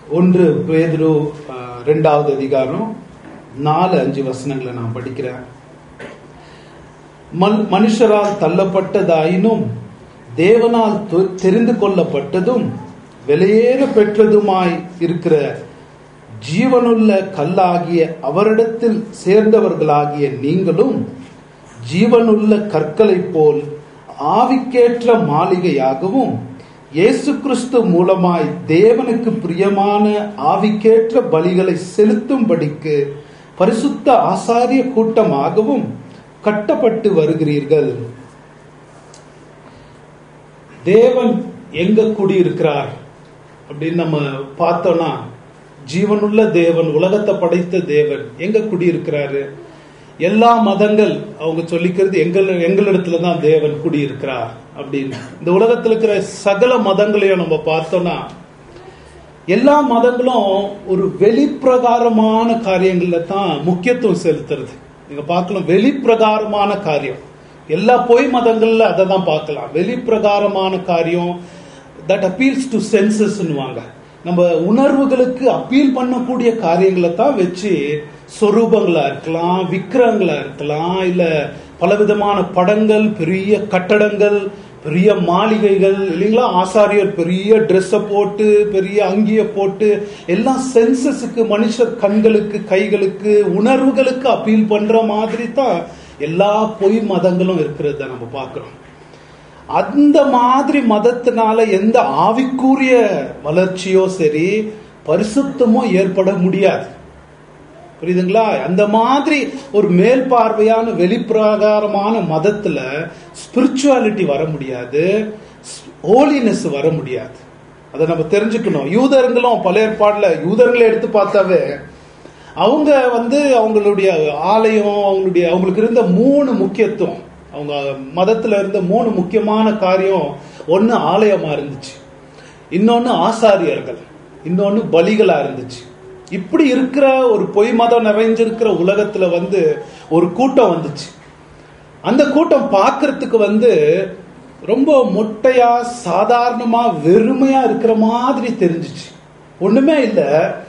ஒன்று பேதுரு அஹ், ரெண்டாவது அதிகாரம் நாலு அஞ்சு வசனங்களை நான் படிக்கிறேன் மன்- மனுஷரால் தள்ளப்பட்டதாயினும் தேவனால் தொ- தெரிந்து கொள்ளப்பட்டதும் வெளியேற பெற்றதுமாய் இருக்கிற ஜீவனுள்ள கல்லாகிய அவரிடத்தில் சேர்ந்தவர்களாகிய நீங்களும் ஜீவனுள்ள கற்களைப் போல் ஆவிக்கேற்ற மாளிகையாகவும் இயேசு கிறிஸ்து மூலமாய் தேவனுக்கு பிரியமான ஆவிக்கேற்ற பலிகளை செலுத்தும்படிக்கு பரிசுத்த ஆசாரிய கூட்டமாகவும் கட்டப்பட்டு வருகிறீர்கள் தேவன் எங்க குடியிருக்கிறார் அப்படின்னு நம்ம பார்த்தோம்னா ஜீவனுள்ள தேவன் உலகத்தை படைத்த தேவன் எங்க குடியிருக்கிறாரு எல்லா மதங்கள் அவங்க சொல்லிக்கிறது எங்கள் எங்களிடத்துல தான் தேவன் குடியிருக்கிறார் அப்படின்னு இந்த உலகத்துல இருக்கிற சகல மதங்களையும் நம்ம பார்த்தோம்னா எல்லா மதங்களும் ஒரு வெளிப்பிரகாரமான காரியங்கள்ல தான் முக்கியத்துவம் செலுத்துறது நீங்க பார்க்கலாம் வெளிப்பிரகாரமான காரியம் எல்லா பொய் மதங்கள்ல அதை தான் பார்க்கலாம் வெளிப்பிரகாரமான காரியம் தட் அப்பீல்ஸ் டு சென்சஸ்ன்னுவாங்க நம்ம உணர்வுகளுக்கு அப்பீல் பண்ணக்கூடிய காரியங்களை தான் வச்சு சொரூபங்களா இருக்கலாம் விக்கிரகங்களா இருக்கலாம் இல்ல பலவிதமான படங்கள் பெரிய கட்டடங்கள் பெரிய மாளிகைகள் இல்லைங்களா ஆசாரியர் பெரிய ட்ரெஸ்ஸை போட்டு பெரிய அங்கிய போட்டு எல்லாம் சென்சஸுக்கு மனுஷர் கண்களுக்கு கைகளுக்கு உணர்வுகளுக்கு அப்பீல் பண்ற மாதிரி தான் எல்லா பொய் மதங்களும் இருக்கிறத நம்ம பார்க்கிறோம் அந்த மாதிரி மதத்தினால எந்த ஆவிக்குரிய வளர்ச்சியோ சரி பரிசுத்தமோ ஏற்பட முடியாது புரியுதுங்களா அந்த மாதிரி ஒரு மேல் பார்வையான வெளிப்பிரகாரமான மதத்துல ஸ்பிரிச்சுவாலிட்டி வர முடியாது ஹோலினஸ் வர முடியாது அதை நம்ம தெரிஞ்சுக்கணும் யூதர்களும் பல ஏற்பாடுல யூதர்களை எடுத்து பார்த்தாவே அவங்க வந்து அவங்களுடைய ஆலயம் அவங்களுடைய அவங்களுக்கு இருந்த மூணு முக்கியத்துவம் அவங்க மதத்துல இருந்த மூணு முக்கியமான காரியம் ஒன்னு ஆலயமா இருந்துச்சு இன்னொன்னு ஆசாரியர்கள் இன்னொன்னு பலிகளா இருந்துச்சு இப்படி இருக்கிற ஒரு பொய் மதம் நிறைஞ்சிருக்கிற உலகத்துல வந்து ஒரு கூட்டம் வந்துச்சு அந்த கூட்டம் பார்க்கறதுக்கு வந்து ரொம்ப மொட்டையா சாதாரணமா வெறுமையா இருக்கிற மாதிரி தெரிஞ்சிச்சு ஒண்ணுமே இல்ல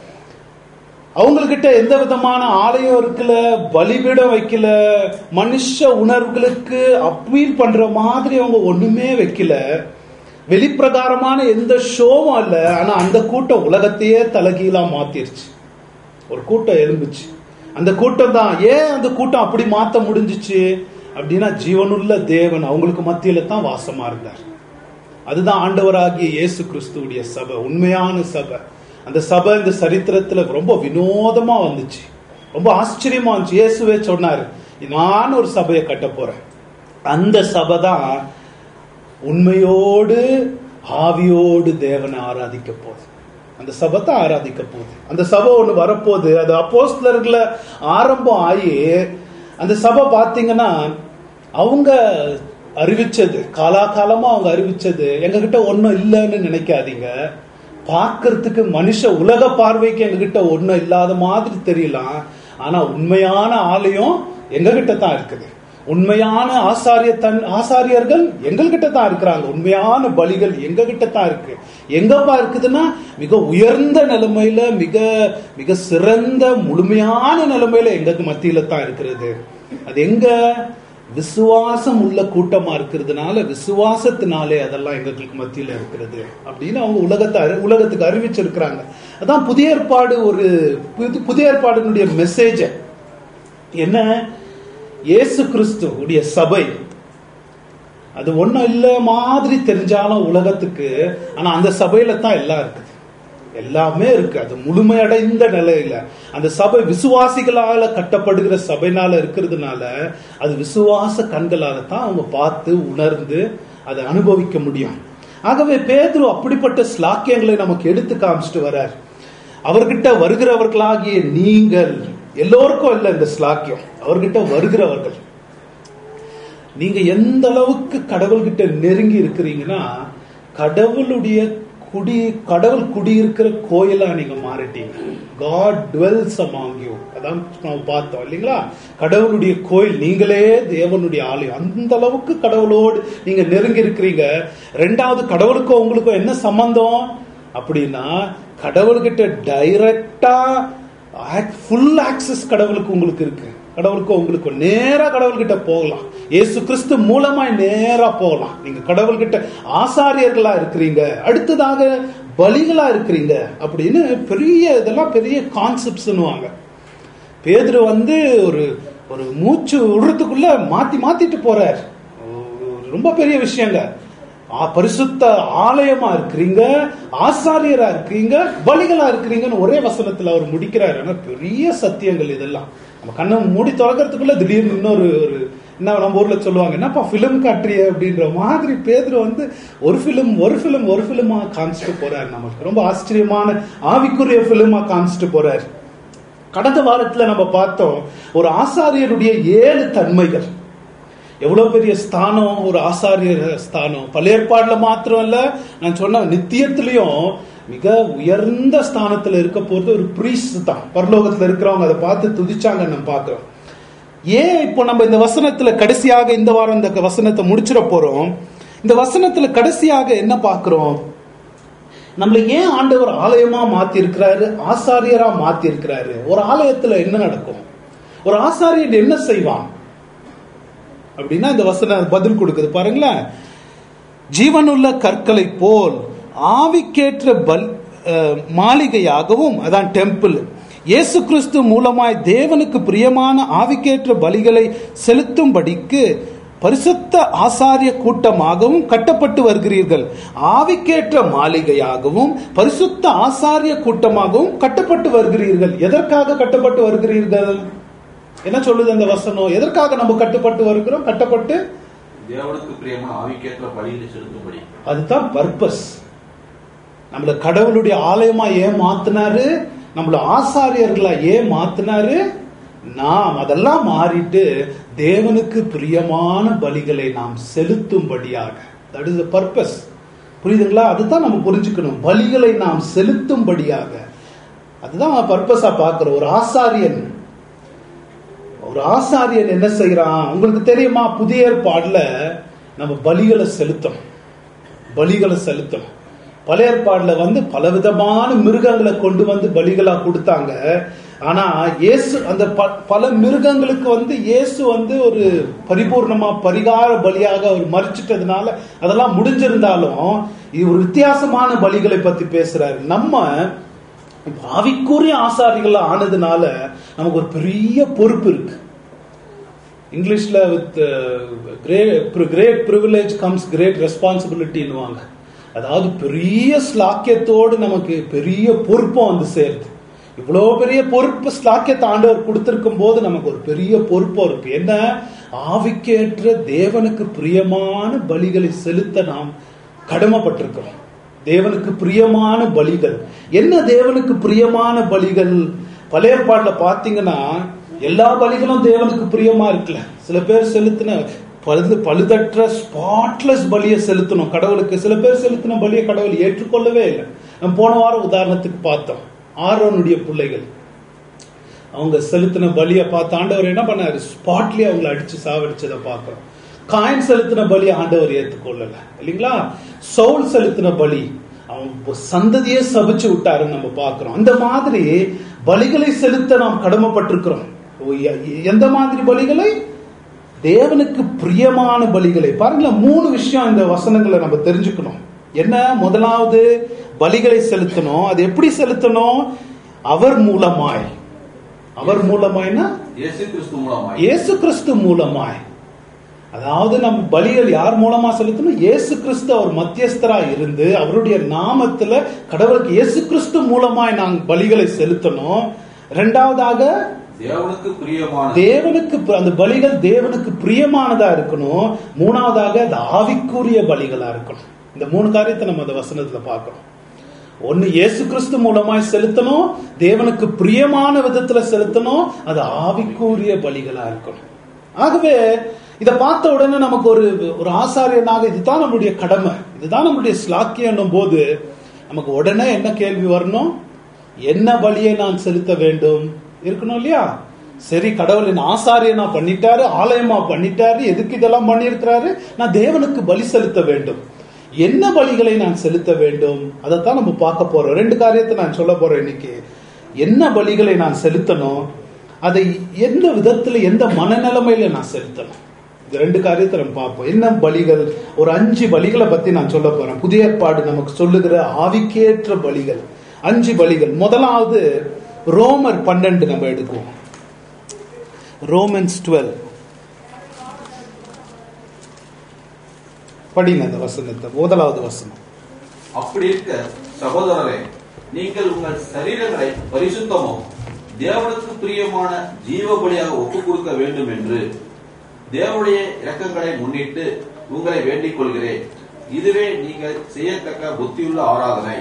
அவங்கக்கிட்ட எந்த விதமான ஆலயம் இருக்கல பலிபீடம் வைக்கல மனுஷ உணர்வுகளுக்கு அப்பீல் பண்ற மாதிரி அவங்க ஒண்ணுமே வைக்கல வெளிப்பிரகாரமான எந்த ஷோவும் இல்ல ஆனா அந்த கூட்டம் உலகத்தையே தலகீழா மாத்திருச்சு ஒரு கூட்டம் எழும்புச்சு அந்த கூட்டம் தான் ஏன் அந்த கூட்டம் அப்படி மாத்த முடிஞ்சிச்சு அப்படின்னா ஜீவனுள்ள தேவன் அவங்களுக்கு மத்தியில தான் வாசமா இருந்தார் அதுதான் ஆண்டவராகிய இயேசு கிறிஸ்துவுடைய சபை உண்மையான சபை அந்த சபை இந்த சரித்திரத்துல ரொம்ப வினோதமா வந்துச்சு ரொம்ப ஆச்சரியமா இருந்துச்சு இயேசுவே சொன்னாரு நான் ஒரு சபையை கட்ட போறேன் அந்த சபை தான் உண்மையோடு ஆவியோடு தேவனை ஆராதிக்க போகுது அந்த சபை தான் ஆராதிக்க போகுது அந்த சபை ஒண்ணு வரப்போகுது அது அப்போஸ்தலர்கள ஆரம்பம் ஆகி அந்த சபை பாத்தீங்கன்னா அவங்க அறிவிச்சது காலாகாலமா அவங்க அறிவிச்சது எங்க கிட்ட ஒன்னும் இல்லைன்னு நினைக்காதீங்க பார்க்கறதுக்கு மனுஷ உலக பார்வைக்கு எங்க கிட்ட ஒன்னும் இல்லாத மாதிரி தெரியலாம் ஆனா உண்மையான ஆலயம் எங்க கிட்ட தான் இருக்குது உண்மையான ஆசாரிய தன் ஆசாரியர்கள் எங்ககிட்ட தான் இருக்கிறாங்க உண்மையான பலிகள் எங்க கிட்ட தான் இருக்கு எங்கப்பா இருக்குதுன்னா மிக உயர்ந்த நிலைமையில மிக மிக சிறந்த முழுமையான நிலைமையில எங்களுக்கு மத்தியில தான் இருக்கிறது அது எங்க விசுவாசம் உள்ள கூட்டமா இருக்கிறதுனால விசுவாசத்தினாலே அதெல்லாம் எங்களுக்கு மத்தியில இருக்கிறது அப்படின்னு அவங்க உலகத்தை அறி- உலகத்துக்கு அறிவிச்சிருக்கிறாங்க அதான் புதிய ஏற்பாடு ஒரு புது- புதிய ஏற்பாடுனுடைய மெசேஜ் என்ன இயேசு கிறிஸ்து உடைய சபை அது ஒண்ணும் இல்ல மாதிரி தெரிஞ்சாலும் உலகத்துக்கு ஆனா அந்த சபையில தான் எல்லாம் இருக்குது எல்லாமே இருக்கு அது முழுமையடைந்த நிலையில அந்த சபை விசுவாசிகளால கட்டப்படுகிற சபைனால இருக்கிறதுனால அது விசுவாச கண்களால தான் அவங்க பார்த்து உணர்ந்து அதை அனுபவிக்க முடியும் ஆகவே பேதுரு அப்படிப்பட்ட ஸ்லாக்கியங்களை நமக்கு எடுத்து காமிச்சிட்டு வர்றார் அவர்கிட்ட வருகிறவர்களாகிய நீங்கள் எல்லோருக்கும் இல்லை இந்த ஸ்லாக்கியம் அவர்கிட்ட வருகிறவர்கள் நீங்க எந்த அளவுக்கு கடவுள்கிட்ட நெருங்கி இருக்கிறீங்கன்னா கடவுளுடைய குடி கடவுள் குடியிருக்கிற கோயிலா நீங்க மாறிட்டீங்க காட் dwells among you அதான் நம்ம பார்த்தோம் இல்லைங்களா கடவுளுடைய கோயில் நீங்களே தேவனுடைய ஆலயம் அந்த அளவுக்கு கடவுளோடு நீங்க நெருங்கி இருக்கிறீங்க ரெண்டாவது கடவுளுக்கும் உங்களுக்கும் என்ன சம்பந்தம் அப்படின்னா கடவுள்கிட்ட டைரக்டா ஃபுல் ஆக்சஸ் கடவுளுக்கு உங்களுக்கு இருக்கு கடவுளுக்கு உங்களுக்கு நேரா கடவுள்கிட்ட போகலாம் இயேசு கிறிஸ்து மூலமாய் நேரா போகலாம் நீங்க கடவுள்கிட்ட ஆசாரியர்களா இருக்கிறீங்க அடுத்ததாக பலிகளா இருக்கிறீங்க அப்படின்னு பெரிய இதெல்லாம் பெரிய கான்செப்ட்ஸ்னுவாங்க பேதுரு வந்து ஒரு ஒரு மூச்சு விடுறதுக்குள்ள மாத்தி மாத்திட்டு போறார் ஒரு ரொம்ப பெரிய விஷயங்க ஆ, பரிசுத்த ஆலயமா இருக்கிறீங்க ஆசாரியரா இருக்கிறீங்க பலிகளா இருக்கிறீங்கன்னு ஒரே வசனத்துல அவர் முடிக்கிறார் ஆனா பெரிய சத்தியங்கள் இதெல்லாம் நம்ம கண்ணை மூடி திறக்கிறதுக்குள்ள திடீர்னு இன்னொரு ஒரு என்ன நம்ம ஊர்ல சொல்லுவாங்க என்னப்பா பிலிம் காட்டுறிய அப்படின்ற மாதிரி பேதுரு வந்து ஒரு பிலிம் ஒரு பிலிம் ஒரு பிலிமா காமிச்சிட்டு போறாரு நமக்கு ரொம்ப ஆச்சரியமான ஆவிக்குரிய பிலிமா காமிச்சிட்டு போறாரு கடந்த வாரத்துல நம்ம பார்த்தோம் ஒரு ஆசாரியருடைய ஏழு தன்மைகள் எவ்வளவு பெரிய ஸ்தானம் ஒரு ஆசாரியர் ஸ்தானம் பழைய ஏற்பாடுல மாத்திரம் இல்ல நான் சொன்ன நித்தியத்திலையும் மிக உயர்ந்த ஸ்தானத்துல இருக்க போறது ஒரு பிரீஸ்ட் தான் பரலோகத்துல இருக்கிறவங்க அதை பார்த்து துதிச்சாங்க நம்ம பார்க்கிறோம் ஏன் இப்போ நம்ம இந்த வசனத்துல கடைசியாக இந்த வாரம் இந்த வசனத்தை முடிச்சிட போறோம் இந்த வசனத்துல கடைசியாக என்ன பார்க்கிறோம் நம்மளை ஏன் ஆண்டவர் ஆலயமா மாத்தி இருக்கிறாரு ஆசாரியரா மாத்தி இருக்கிறாரு ஒரு ஆலயத்துல என்ன நடக்கும் ஒரு ஆசாரியன் என்ன செய்வான் அப்படின்னா இந்த வசனம் பதில் கொடுக்குது பாருங்களேன் ஜீவனுள்ள கற்களை போல் ஆவிக்கேற்ற பல் அஹ், மாளிகையாகவும் அதான் டெம்பிள் இயேசு கிறிஸ்து மூலமாய் தேவனுக்கு பிரியமான ஆவிக்கேற்ற பலிகளை செலுத்தும்படிக்கு பரிசுத்த ஆசாரிய கூட்டமாகவும் கட்டப்பட்டு வருகிறீர்கள் ஆவிக்கேற்ற மாளிகையாகவும் பரிசுத்த ஆசாரிய கூட்டமாகவும் கட்டப்பட்டு வருகிறீர்கள் எதற்காக கட்டப்பட்டு வருகிறீர்கள் என்ன சொல்லுது அந்த வசனம் எதற்காக நம்ம கட்டுப்பட்டு வருகிறோம் கட்டப்பட்டு தேவனுக்கு பிரியமா ஆவிக்கேற்ற பலியில செலுத்தும்படி அதுதான் பர்பஸ் நம்மள கடவுளுடைய ஆலயமா ஏன் மாத்தினாரு நம்மள ஆசாரியர்களா ஏன் மாத்தினாரு நாம் அதெல்லாம் மாறிட்டு தேவனுக்கு பிரியமான பலிகளை நாம் செலுத்தும்படியாக தட் இஸ் பர்பஸ் புரியுதுங்களா அதுதான் நம்ம புரிஞ்சுக்கணும் பலிகளை நாம் செலுத்தும்படியாக அதுதான் பர்பஸா பார்க்கிறோம் ஒரு ஆசாரியன் ஒரு ஆசாரியன் என்ன செய்யறான் உங்களுக்கு தெரியுமா புதிய ஏற்பாடுல நம்ம பலிகளை செலுத்தணும் பலிகளை செலுத்தணும் பழைய ஏற்பாடுல வந்து பலவிதமான மிருகங்களை கொண்டு வந்து பலிகளா கொடுத்தாங்க ஆனா இயேசு அந்த ப- பல மிருகங்களுக்கு வந்து இயேசு வந்து ஒரு பரிபூர்ணமா பரிகார பலியாக அவர் மறிச்சிட்டதுனால அதெல்லாம் முடிஞ்சிருந்தாலும் இது ஒரு வித்தியாசமான பலிகளை பத்தி பேசுறாரு நம்ம இப்ப ஆவிக்குரிய ஆசாரிகள் ஆனதுனால நமக்கு ஒரு பெரிய பொறுப்பு இருக்கு இங்கிலீஷ்ல with great privilege comes great ரெஸ்பான்சிபிலிட்டின்னுவாங்க அதாவது பெரிய ஸ்லாக்கியத்தோடு நமக்கு பெரிய பொறுப்பும் வந்து சேருது இவ்வளோ பெரிய பொறுப்பு ஸ்லாக்கியத்தை ஆண்டவர் கொடுத்திருக்கும் போது நமக்கு ஒரு பெரிய பொறுப்பும் இருக்கு என்ன ஆவிக்கேற்ற தேவனுக்கு பிரியமான பலிகளை செலுத்த நாம் கடமைப்பட்டிருக்கிறோம் தேவனுக்கு பிரியமான பலிகள் என்ன தேவனுக்கு பிரியமான பலிகள் பழைய ஏற்பாடுல பாத்தீங்கன்னா எல்லா பலிகளும் தேவனுக்கு பிரியமா இருக்குல்ல சில பேர் செலுத்தின பழுது பழுதற்ற ஸ்பாட்லெஸ் பலியை செலுத்தணும் கடவுளுக்கு சில பேர் செலுத்தின பலியை கடவுள் ஏற்றுக்கொள்ளவே இல்லை நம்ம போன வாரம் உதாரணத்துக்கு பார்த்தோம் ஆரோனுடைய பிள்ளைகள் அவங்க செலுத்தின பலியை பார்த்து ஆண்டவர் என்ன பண்ணாரு ஸ்பாட்லயே அவங்கள அடிச்சு சாவடிச்சதை பார்க்கிறோம் காயின் செலுத்தின பலி ஆண்டவர் ஏத்துக்கொள்ளல இல்லைங்களா சவுல் செலுத்தின பலி அவன் சந்ததியே சபிச்சு விட்டாருன்னு நம்ம பார்க்கிறோம் அந்த மாதிரி பலிகளை செலுத்த நாம் கடமைப்பட்டிருக்கிறோம் எ- எந்த மாதிரி பலிகளை தேவனுக்கு பிரியமான பலிகளை பாருங்களேன் மூணு விஷயம் இந்த வசனங்களை நம்ம தெரிஞ்சுக்கணும் என்ன முதலாவது பலிகளை செலுத்தணும் அது எப்படி செலுத்தணும் அவர் மூலமாய் அவர் மூலமாய்னா இயேசு கிறிஸ்து மூலமாய் இயேசு கிறிஸ்து மூலமாய் அதாவது நம்ம பலிகள் யார் மூலமா செலுத்தணும் இயேசு கிறிஸ்து அவர் மத்தியஸ்தரா இருந்து அவருடைய நாமத்துல கடவுளுக்கு இயேசு கிறிஸ்து மூலமாய் நாங்கள் பலிகளை செலுத்தணும் ரெண்டாவதாக தேவனுக்கு பிரியமான தேவனுக்கு ப- அந்த பலிகள் தேவனுக்கு பிரியமானதா இருக்கணும் மூணாவதாக அது ஆவிக்குரிய பலிகளா இருக்கணும் இந்த மூணு காரியத்தை நம்ம அந்த வசனத்துல பார்க்கிறோம் ஒன்னு இயேசு கிறிஸ்து மூலமாய் செலுத்தணும் தேவனுக்கு பிரியமான விதத்துல செலுத்தணும் அது ஆவிக்குரிய பலிகளா இருக்கணும் ஆகவே இதை பார்த்த உடனே நமக்கு ஒரு ஒரு ஆசாரியனாக இதுதான் நம்மளுடைய கடமை இதுதான் நம்மளுடைய ஸ்லாக்கியம் போது நமக்கு உடனே என்ன கேள்வி வரணும் என்ன பலியை நான் செலுத்த வேண்டும் இருக்கணும் இல்லையா சரி கடவுள் என்ன ஆசாரியனா பண்ணிட்டாரு ஆலயமா பண்ணிட்டாரு எதுக்கு இதெல்லாம் பண்ணியிருக்கிறாரு நான் தேவனுக்கு பலி செலுத்த வேண்டும் என்ன பலிகளை நான் செலுத்த வேண்டும் அதைத்தான் நம்ம பார்க்க போறோம் ரெண்டு காரியத்தை நான் சொல்ல போறேன் இன்னைக்கு என்ன பலிகளை நான் செலுத்தணும் அதை எந்த விதத்துல எந்த மனநிலைமையில நான் செலுத்தணும் இந்த ரெண்டு காரியத்தை நம்ம பார்ப்போம் என்ன பலிகள் ஒரு அஞ்சு பலிகளை பத்தி நான் சொல்ல போறேன் புதிய ஏற்பாடு நமக்கு சொல்லுகிற ஆவிக்கேற்ற பலிகள் அஞ்சு பலிகள் முதலாவது ரோமர் பன்னெண்டு நம்ம எடுக்குவோம் ரோமன்ஸ் டுவெல் படிங்க அந்த வசனத்தை முதலாவது வசனம் அப்படி இருக்க சகோதரரே நீங்கள் உங்கள் சரீரங்களை பரிசுத்தமும் தேவனுக்கு பிரியமான ஜீவ பலியாக ஒப்புக் கொடுக்க வேண்டும் என்று தேவனுடைய இரக்கங்களை முன்னிட்டு உங்களை வேண்டிக் கொள்கிறேன் இதுவே நீங்கள் செய்யத்தக்க புத்தியுள்ள ஆராதனை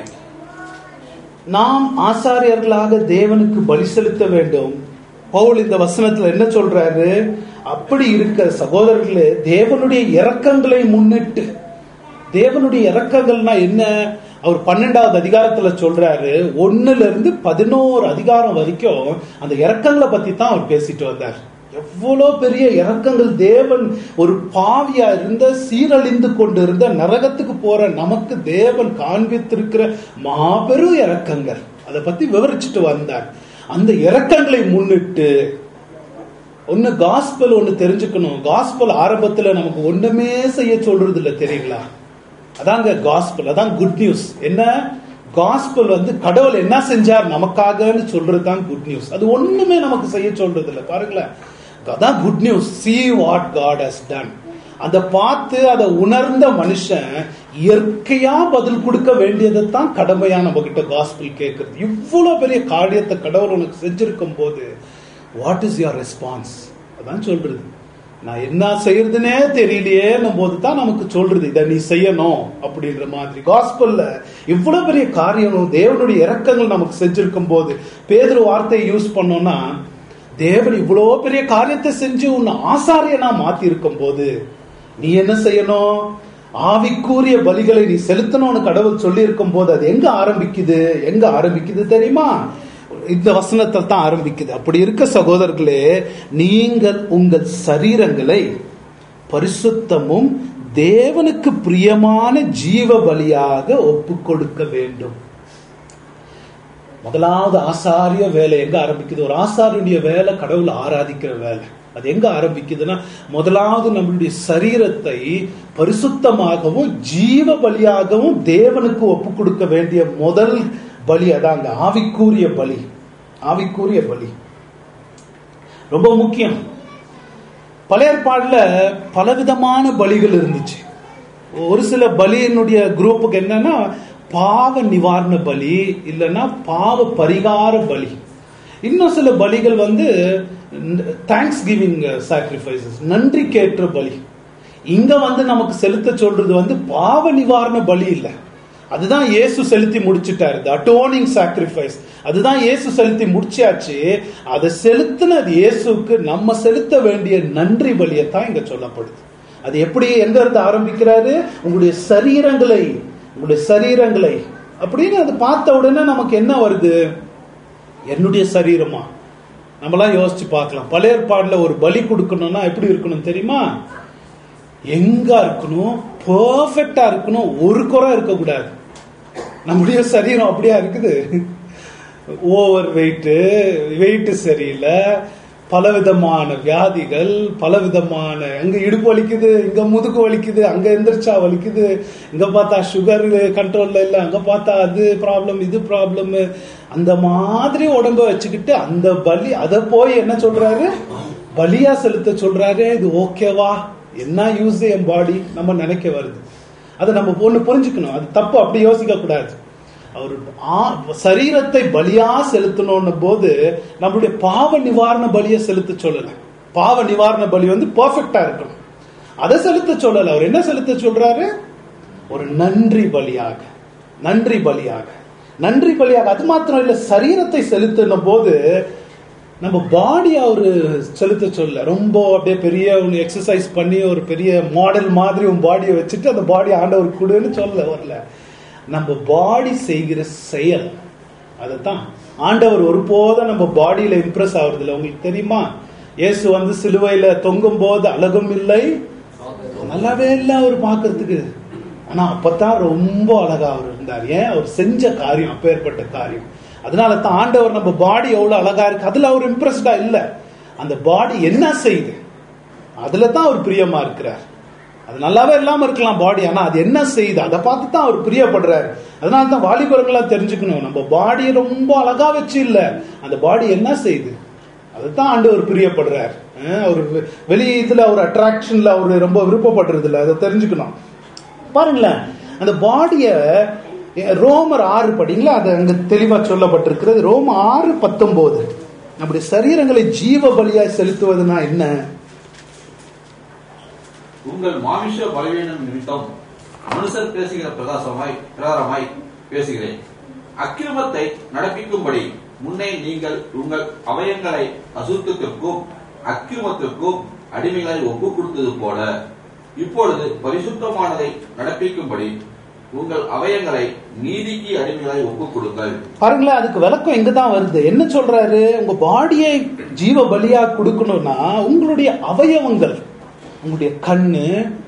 நாம் ஆசாரியர்களாக தேவனுக்கு பலி செலுத்த வேண்டும் பவுல் இந்த வசனத்துல என்ன சொல்றாரு அப்படி இருக்க சகோதரர்களே தேவனுடைய இரக்கங்களை முன்னிட்டு தேவனுடைய இரக்கங்கள்னா என்ன அவர் பன்னெண்டாவது அதிகாரத்துல சொல்றாரு ஒண்ணுல இருந்து பதினோரு அதிகாரம் வரைக்கும் அந்த இரக்கங்களை பத்தி தான் அவர் பேசிட்டு வந்தார் எவ்வளோ பெரிய இரக்கங்கள் தேவன் ஒரு பாவியா இருந்த சீரழிந்து கொண்டிருந்த நரகத்துக்கு போற நமக்கு தேவன் காண்பித்திருக்கிற மாபெரும் இரக்கங்கள் அதை பத்தி விவரிச்சுட்டு வந்தார் அந்த இரக்கங்களை முன்னிட்டு ஒன்னு காஸ்பல் ஒன்னு தெரிஞ்சுக்கணும் காஸ்பல் ஆரம்பத்துல நமக்கு ஒண்ணுமே செய்ய சொல்றது இல்ல தெரியுங்களா அதாங்க காஸ்பல் அதான் குட் நியூஸ் என்ன காஸ்பல் வந்து கடவுள் என்ன செஞ்சார் நமக்காகன்னு சொல்றது தான் குட் நியூஸ் அது ஒண்ணுமே நமக்கு செய்ய சொல்றது இல்ல பாருங்களேன் அதான் good news see what God has done அதை பார்த்து அதை உணர்ந்த மனுஷன் இயற்கையா பதில் கொடுக்க வேண்டியதை தான் கடமையா நம்ம கிட்ட காஸ்பிள் கேட்கறது இவ்வளவு பெரிய காரியத்தை கடவுள் உனக்கு செஞ்சிருக்கும் போது வாட் இஸ் யுவர் ரெஸ்பான்ஸ் அதான் சொல்றது நான் என்ன செய்யறதுனே தெரியலையே போது தான் நமக்கு சொல்றது இதை நீ செய்யணும் அப்படின்ற மாதிரி காஸ்பல்ல இவ்வளவு பெரிய காரியம் தேவனுடைய இறக்கங்கள் நமக்கு செஞ்சிருக்கும் போது பேதர் வார்த்தையை யூஸ் பண்ணோம்னா தேவன் இவ்வளோ பெரிய காரியத்தை செஞ்சு உன்னை ஆசாரியனா மாத்தி இருக்கும் போது நீ என்ன செய்யணும் ஆவிக்கூறிய பலிகளை நீ செலுத்தணும்னு கடவுள் சொல்லி இருக்கும் போது அது எங்க ஆரம்பிக்குது எங்க ஆரம்பிக்குது தெரியுமா இந்த வசனத்தில் தான் ஆரம்பிக்குது அப்படி இருக்க சகோதரர்களே நீங்கள் உங்கள் சரீரங்களை பரிசுத்தமும் தேவனுக்கு பிரியமான ஜீவ பலியாக ஒப்பு கொடுக்க வேண்டும் முதலாவது ஆசாரிய வேலை எங்க ஆரம்பிக்குது ஒரு ஆசாரியனுடைய வேலை கடவுளை ஆராதிக்கிற வேலை அது எங்க ஆரம்பிக்குதுன்னா முதலாவது நம்மளுடைய சரீரத்தை பரிசுத்தமாகவும் ஜீவ பலியாகவும் தேவனுக்கு ஒப்பு கொடுக்க வேண்டிய முதல் பலி அதாங்க ஆவிக்கூறிய பலி ஆவிக்கூறிய பலி ரொம்ப முக்கியம் பழைய ஏற்பாடுல பலவிதமான பலிகள் இருந்துச்சு ஒரு சில பலியினுடைய குரூப்புக்கு என்னன்னா பாவ நிவாரண பலி இல்லைன்னா பாவ பரிகார பலி இன்னும் சில பலிகள் வந்து தேங்க்ஸ் கிவிங் சாக்ரிஃபைசஸ் நன்றி கேற்ற பலி இங்க வந்து நமக்கு செலுத்த சொல்றது வந்து பாவ நிவாரண பலி இல்லை அதுதான் இயேசு செலுத்தி முடிச்சிட்டாரு அட்டோனிங் சாக்ரிஃபைஸ் அதுதான் இயேசு செலுத்தி முடிச்சாச்சு அதை செலுத்தினது இயேசுக்கு நம்ம செலுத்த வேண்டிய நன்றி பலியத்தான் இங்க சொல்லப்படுது அது எப்படி எங்க இருந்து ஆரம்பிக்கிறாரு உங்களுடைய சரீரங்களை உங்களுடைய சரீரங்களை அப்படின்னு அது பார்த்த உடனே நமக்கு என்ன வருது என்னுடைய சரீரமா நம்மளாம் யோசிச்சு பார்க்கலாம் பழைய ஏற்பாடுல ஒரு பலி கொடுக்கணும்னா எப்படி இருக்கணும் தெரியுமா எங்க இருக்கணும் பர்ஃபெக்டா இருக்கணும் ஒரு குறை இருக்கக்கூடாது நம்முடைய சரீரம் அப்படியா இருக்குது ஓவர் வெயிட்டு வெயிட்டு சரியில்லை பலவிதமான வியாதிகள் பலவிதமான அங்க இடுப்பு வலிக்குது இங்க முதுகு வலிக்குது அங்க எந்திரிச்சா வலிக்குது இங்க பார்த்தா சுகர் கண்ட்ரோல்ல இல்ல அங்க பார்த்தா அது ப்ராப்ளம் இது ப்ராப்ளம் அந்த மாதிரி உடம்ப வச்சுக்கிட்டு அந்த பலி அதை போய் என்ன சொல்றாரு பலியா செலுத்த சொல்றாரு இது ஓகேவா என்ன யூஸ் என் பாடி நம்ம நினைக்க வருது அதை நம்ம ஒண்ணு புரிஞ்சுக்கணும் அது தப்பு அப்படி யோசிக்க கூடாது அவர் சரீரத்தை பலியா செலுத்தணும் போது நம்மளுடைய பாவ நிவாரண பலியை செலுத்த சொல்லல பாவ நிவாரண பலி வந்து பர்ஃபெக்டா இருக்கணும் அதை செலுத்த சொல்லல அவர் என்ன செலுத்த சொல்றாரு ஒரு நன்றி பலியாக நன்றி பலியாக நன்றி பலியாக அது மாத்திரம் இல்ல சரீரத்தை செலுத்தின போது நம்ம பாடி அவரு செலுத்த சொல்ல ரொம்ப அப்படியே பெரிய ஒன்று எக்ஸசைஸ் பண்ணி ஒரு பெரிய மாடல் மாதிரி உன் பாடியை வச்சுட்டு அந்த பாடி ஆண்டவர் கொடுன்னு சொல்ல வரல நம்ம பாடி செய்கிற செயல் அதைத்தான் ஆண்டவர் ஒருபோதும் நம்ம பாடியில இம்ப்ரெஸ் ஆகுறது இல்லை உங்களுக்கு தெரியுமா இயேசு வந்து சிலுவையில தொங்கும் போது அழகும் இல்லை நல்லாவே இல்லை அவர் பார்க்கறதுக்கு ஆனா அப்பதான் ரொம்ப அழகா அவர் இருந்தார் ஏன் அவர் செஞ்ச காரியம் அப்பேற்பட்ட காரியம் அதனால தான் ஆண்டவர் நம்ம பாடி எவ்வளவு அழகா இருக்கு அதுல அவர் இம்ப்ரெஸ்டா இல்ல அந்த பாடி என்ன செய்யுது அதுல தான் அவர் பிரியமா இருக்கிறார் அது நல்லாவே இல்லாம இருக்கலாம் பாடி ஆனா அது என்ன செய்யுது அதை பார்த்து தான் அவர் பிரியப்படுறாரு அதனால தான் வாலிபர்களா தெரிஞ்சுக்கணும் நம்ம பாடியை ரொம்ப அழகா வச்சு இல்ல அந்த பாடி என்ன செய்யுது அதுதான் ஆண்டவர் பிரியப்படுறார் அஹ் அவர் வெ- வெளி இதுல ஒரு அட்ராக்ஷன்ல அவர் ரொம்ப விருப்பப்படுறது இல்ல அதை தெரிஞ்சுக்கணும் பாருங்களேன் அந்த பாடிய ரோமர் ஆறு படிங்களா அது அங்க தெளிவா சொல்லப்பட்டிருக்கிறது ரோம ஆறு பத்தொன்பது நம்முடைய சரீரங்களை ஜீவ பலியாய் செலுத்துவதுனா என்ன உங்கள் மாமிஷ பலவீனம் நிமித்தம் மனுஷர் பேசுகிற பிரகாசமாய் பிரகாரமாய் பேசுகிறேன் அக்கிரமத்தை நடப்பிக்கும்படி முன்னே நீங்கள் உங்கள் அவயங்களை அசுத்தத்திற்கும் அக்கிரமத்திற்கும் அடிமைகளை ஒப்புக் கொடுத்தது போல இப்பொழுது பரிசுத்தமானதை நடப்பிக்கும்படி உங்கள் அவயங்களை நீதிக்கு அடிமைகளை ஒப்புக் கொடுங்கள் பாருங்களேன் அதுக்கு விளக்கம் எங்க தான் வருது என்ன சொல்றாரு உங்க பாடியை ஜீவ பலியா கொடுக்கணும்னா உங்களுடைய அவயவங்கள் உங்களுடைய கண்ணு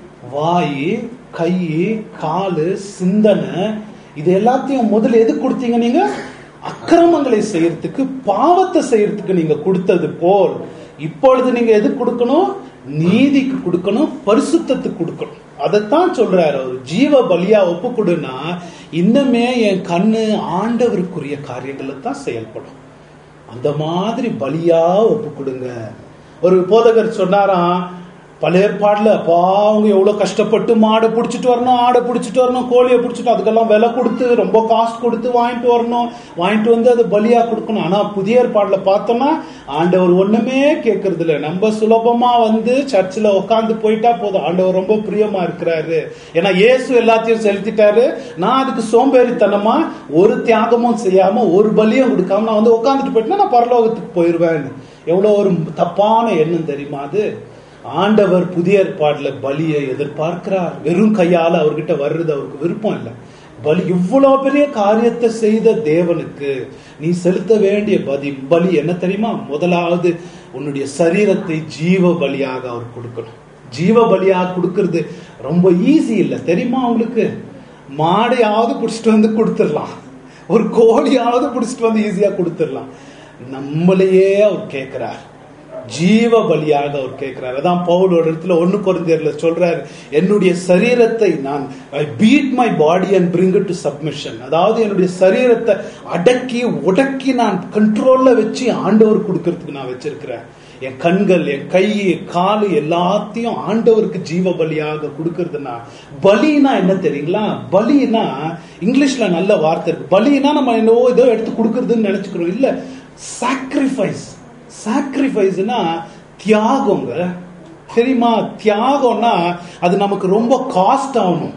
வாய் கை காலு சிந்தனை இது எல்லாத்தையும் முதல்ல எது கொடுத்தீங்க நீங்க அக்கிரமங்களை செய்யறதுக்கு பாவத்தை செய்யறதுக்கு நீங்க கொடுத்தது போல் இப்பொழுது நீங்க எது கொடுக்கணும் நீதிக்கு கொடுக்கணும் பரிசுத்தத்துக்கு கொடுக்கணும் அதைத்தான் சொல்றாரு அவர் ஜீவ பலியா ஒப்பு கொடுன்னா இன்னமே என் கண்ணு ஆண்டவருக்குரிய காரியங்களை தான் செயல்படும் அந்த மாதிரி பலியா ஒப்பு கொடுங்க ஒரு போதகர் சொன்னாராம் பல ஏற்பாடுல அப்பா அவங்க எவ்வளவு கஷ்டப்பட்டு மாடை பிடிச்சிட்டு வரணும் ஆடை பிடிச்சிட்டு வரணும் கோழியை பிடிச்சிட்டு அதுக்கெல்லாம் விலை கொடுத்து ரொம்ப காஸ்ட் கொடுத்து வாங்கிட்டு வரணும் வாங்கிட்டு வந்து அதை பலியா கொடுக்கணும் ஆனா புதிய ஏற்பாடுல பார்த்தோம்னா ஆண்டவர் ஒண்ணுமே கேட்கறது இல்ல நம்ம சுலபமா வந்து சர்ச்சில் உட்காந்து போயிட்டா போதும் ஆண்டவர் ரொம்ப பிரியமா இருக்கிறாரு ஏன்னா இயேசு எல்லாத்தையும் செலுத்திட்டாரு நான் அதுக்கு சோம்பேறித்தனமா ஒரு தியாகமும் செய்யாம ஒரு பலியும் கொடுக்காம நான் வந்து உட்காந்துட்டு போயிட்டேன்னா நான் பரலோகத்துக்கு போயிருவேன் எவ்வளவு ஒரு தப்பான எண்ணம் தெரியுமா அது ஆண்டவர் புதிய ஏற்பாடுல பலியை எதிர்பார்க்கிறார் வெறும் கையால அவர்கிட்ட வர்றது அவருக்கு விருப்பம் இல்லை பலி இவ்வளவு பெரிய காரியத்தை செய்த தேவனுக்கு நீ செலுத்த வேண்டிய பலி பலி என்ன தெரியுமா முதலாவது உன்னுடைய சரீரத்தை ஜீவ பலியாக அவர் கொடுக்கணும் ஜீவ பலியாக கொடுக்கிறது ரொம்ப ஈஸி இல்லை தெரியுமா உங்களுக்கு மாடையாவது பிடிச்சிட்டு வந்து கொடுத்துடலாம் ஒரு கோழியாவது பிடிச்சிட்டு வந்து ஈஸியா கொடுத்துடலாம் நம்மளையே அவர் கேட்கிறார் ஜீவ பலியாக அவர் கேட்கிறார் அதான் பவுலோட இடத்துல ஒண்ணு குறைந்தர்ல சொல்றாரு என்னுடைய சரீரத்தை நான் I beat my body and bring to submission அதாவது என்னுடைய சரீரத்தை அடக்கி உடக்கி நான் கண்ட்ரோல்ல வச்சு ஆண்டவர் கொடுக்கறதுக்கு நான் வச்சிருக்கிறேன் என் கண்கள் என் கை காலு எல்லாத்தையும் ஆண்டவருக்கு ஜீவ பலியாக கொடுக்கறதுனா பலினா என்ன தெரியுங்களா பலினா இங்கிலீஷ்ல நல்ல வார்த்தை இருக்கு பலினா நம்ம என்னவோ ஏதோ எடுத்து கொடுக்கறதுன்னு நினைச்சுக்கிறோம் இல்ல சாக்ரிஃபைஸ் சாக்ரிஃபைஸ்னா தியாகங்க தெரியுமா தியாகம்னா அது நமக்கு ரொம்ப காஸ்ட் ஆகணும்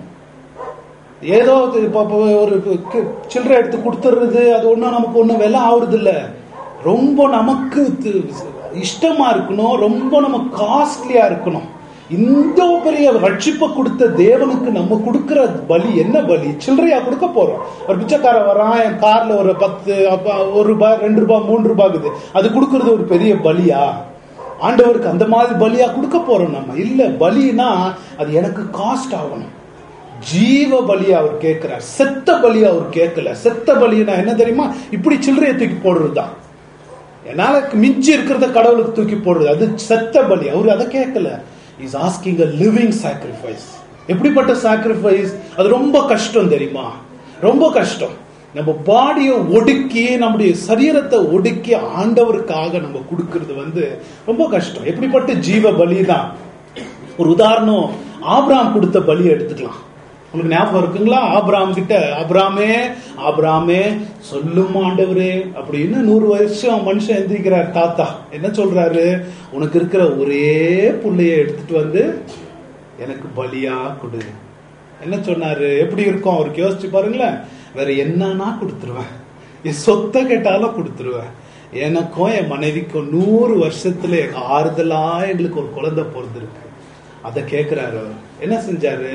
ஏதோ இது இப்ப- இப்ப ஒரு கு- சில்லறை எடுத்து கொடுத்துறது அது ஒன்றும் நமக்கு ஒன்றும் விலை ஆகுறது இல்ல ரொம்ப நமக்கு து- இஷ்டமா இருக்கணும் ரொம்ப நமக்கு காஸ்ட்லியா இருக்கணும் இந்த பெரிய ரட்சிப்பை கொடுத்த தேவனுக்கு நம்ம கொடுக்கிற பலி என்ன பலி சில்லறையா கொடுக்க போறோம் ஒரு பிச்சைக்காரன் வரான் என் கார்ல ஒரு பத்து அப்ப ஒரு ரூபாய் ரெண்டு ரூபாய் மூன்று ரூபாய்க்குது அது கொடுக்கறது ஒரு பெரிய பலியா ஆண்டவருக்கு அந்த மாதிரி பலியா கொடுக்க போறோம் நம்ம இல்ல பலினா அது எனக்கு காஸ்ட் ஆகணும் ஜீவ பலி அவர் கேட்கிறார் செத்த பலி அவர் கேட்கல செத்த பலினா என்ன தெரியுமா இப்படி சில்லறையை தூக்கி போடுறதுதான் என்னால மிஞ்சி இருக்கிறத கடவுளுக்கு தூக்கி போடுறது அது செத்த பலி அவர் அதை கேட்கல is asking a living sacrifice எப்படிப்பட்ட சாக்ரிஃபைஸ் அது ரொம்ப கஷ்டம் தெரியுமா ரொம்ப கஷ்டம் நம்ம பாடியை ஒடுக்கி நம்முடைய சரீரத்தை ஒடுக்கி ஆண்டவருக்காக நம்ம கொடுக்கிறது வந்து ரொம்ப கஷ்டம் எப்படிப்பட்ட ஜீவ பலி தான் ஒரு உதாரணம் ஆபிராம் கொடுத்த பலியை எடுத்துக்கலாம் உங்களுக்கு ஞாபகம் இருக்குங்களா ஆபிராம் கிட்ட ஆபிராமே ஆபிராமே சொல்லும் ஆண்டவரே அப்படின்னு நூறு வருஷம் மனுஷன் எந்திரிக்கிறார் தாத்தா என்ன சொல்றாரு உனக்கு இருக்கிற ஒரே புள்ளைய எடுத்துட்டு வந்து எனக்கு பலியா கொடு என்ன சொன்னாரு எப்படி இருக்கும் அவருக்கு யோசிச்சு பாருங்களேன் வேற என்னன்னா கொடுத்துருவேன் என் சொத்தை கேட்டாலும் கொடுத்துருவேன் எனக்கும் என் மனைவிக்கும் நூறு வருஷத்துல ஆறுதலா எங்களுக்கு ஒரு குழந்தை பிறந்திருக்கு அதை கேட்கிறாரு அவர் என்ன செஞ்சாரு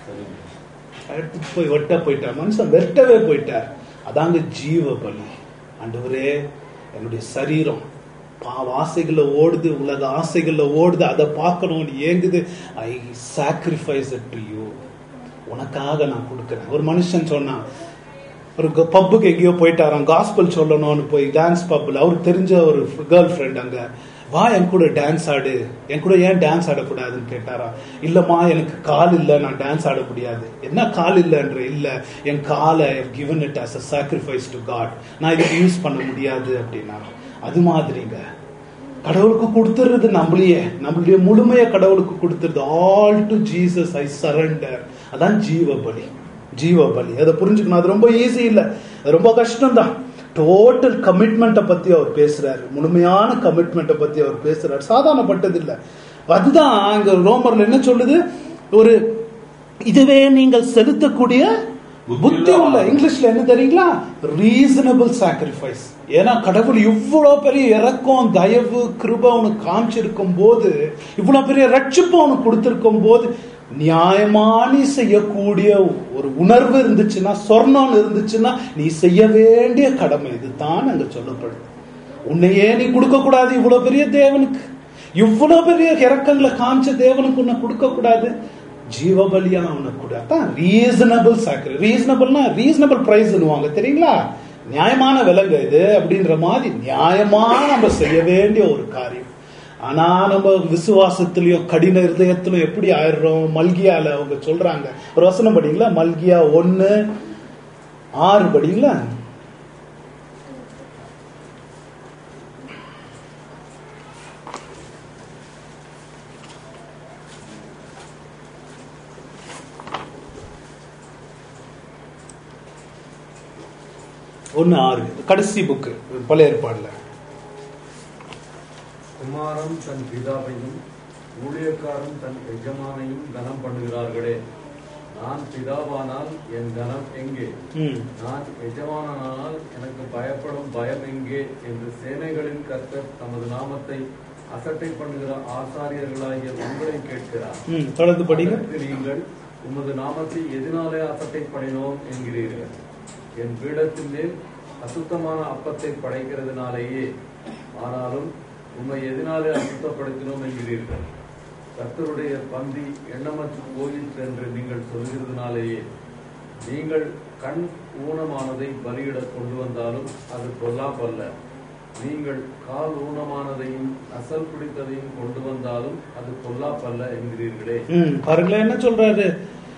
எடுத்துட்டு போய் வெட்ட போயிட்டார் மனுஷன் வெட்டவே போயிட்டார் அதாங்க ஜீவ பலி ஆண்டவரே என்னுடைய சரீரம் பாவ ஆசைகள்ல ஓடுது உலக ஆசைகள்ல ஓடுது அதை பார்க்கணும்னு ஏங்குது ஐ சாக்ரிஃபைஸ் டு யூ உனக்காக நான் கொடுக்குறேன் ஒரு மனுஷன் சொன்னான் ஒரு பப்புக்கு எங்கேயோ போயிட்டாராம் காஸ்பல் சொல்லணும்னு போய் டான்ஸ் பப்பில் அவருக்கு தெரிஞ்ச ஒரு கேர்ள் ஃப்ரெண்ட் அங்க வா என் கூட டான்ஸ் ஆடு என் கூட ஏன் டான்ஸ் ஆடக்கூடாதுன்னு கேட்டாரா இல்லம்மா எனக்கு கால் இல்லை நான் டான்ஸ் ஆட முடியாது என்ன கால் இல்லைன்ற இல்ல என் காலை given it as a sacrifice to God நான் இதுக்கு யூஸ் பண்ண முடியாது அப்படின்னா அது மாதிரிங்க கடவுளுக்கு கொடுத்துறது நம்மளையே நம்மளுடைய முழுமையை கடவுளுக்கு கொடுத்துருது all to Jesus I surrender அதான் ஜீவ பலி ஜீவ பலி அதை புரிஞ்சுக்கணும் அது ரொம்ப ஈஸி இல்ல அது ரொம்ப கஷ்டம் தான் டோட்டல் கமிட்மெண்ட்டை பத்தி அவர் பேசுறாரு முழுமையான கமிட்மெண்ட்டை பத்தி அவர் பேசுறாரு சாதாரணப்பட்டது இல்ல அதுதான் இங்க ரோமர்ல என்ன சொல்லுது ஒரு இதுவே நீங்கள் செலுத்தக்கூடிய புத்தி உள்ள இங்கிலீஷ்ல என்ன தெரியுங்களா ரீசனபிள் சாக்ரிஃபைஸ் ஏன்னா கடவுள் இவ்வளவு பெரிய இறக்கம் தயவு கிருப உனக்கு காமிச்சிருக்கும் போது இவ்வளவு பெரிய ரட்சிப்பு உனக்கு கொடுத்திருக்கும் போது நியாயமா நீ செய்யக்கூடிய ஒரு உணர்வு இருந்துச்சுன்னா சொர்ணம் இருந்துச்சுன்னா நீ செய்ய வேண்டிய கடமை இதுதான் அங்க சொல்லப்படுது உன்னையே நீ கொடுக்க கூடாது இவ்வளவு பெரிய தேவனுக்கு இவ்வளவு பெரிய இறக்கங்களை காமிச்ச தேவனுக்கு உன்னை கொடுக்க கூடாது ஜீவபலியா உனக்கு கூட அதான் ரீசனபிள் சாக்கரி ரீசனபிள்னா ரீசனபிள் பிரைஸ் தெரியுங்களா நியாயமான விலங்கு இது அப்படின்ற மாதிரி நியாயமா நம்ம செய்ய வேண்டிய ஒரு காரியம் ஆனா நம்ம விசுவாசத்திலயும் கடின இருதயத்திலும் எப்படி ஆயிடுறோம் மல்கியால அவங்க சொல்றாங்க ஒரு வசனம் படிங்களா மல்கியா ஒன்னு ஆறு படிங்களா ஒன்னு ஆறு கடைசி புக்கு பழைய ஏற்பாடுல குமாரன் தன் பிதாவையும் ஊழியக்காரன் தன் எஜமானையும் கனம் பண்ணுகிறார்களே நான் பிதாவானால் என் கனம் எங்கே ம் நான் எஜமானானால் எனக்கு பயப்படும் பயம் எங்கே என்று சேனைகளின் கர்த்தர் தமது நாமத்தை அசட்டை பண்ணுகிற ஆசாரியர்களாகிய உங்களை கேட்கிறார் ம் தொடர்ந்து படிங்க அதற்கு நீங்கள் உமது நாமத்தை எதனாலே அசட்டை பண்ணினோம் என்கிறீர்கள் என் பீடத்தின் மேல் அசுத்தமான அப்பத்தை படைக்கிறதுனாலேயே ஆனாலும் உம்மை எதனாலே அசுத்தப்படுத்தினோம் என்கிறீர்கள் கர்த்தருடைய பந்தி எண்ணமற்று போயிற்று என்று நீங்கள் சொல்கிறதுனாலேயே நீங்கள் கண் ஊனமானதை பலியிட கொண்டு வந்தாலும் அது பொல்லாப்பல்ல நீங்கள் கால் ஊனமானதையும் அசல் பிடித்ததையும் கொண்டு வந்தாலும் அது பொல்லாப்பல்ல என்கிறீர்களே ம் பாருங்களேன் என்ன சொல்றாரு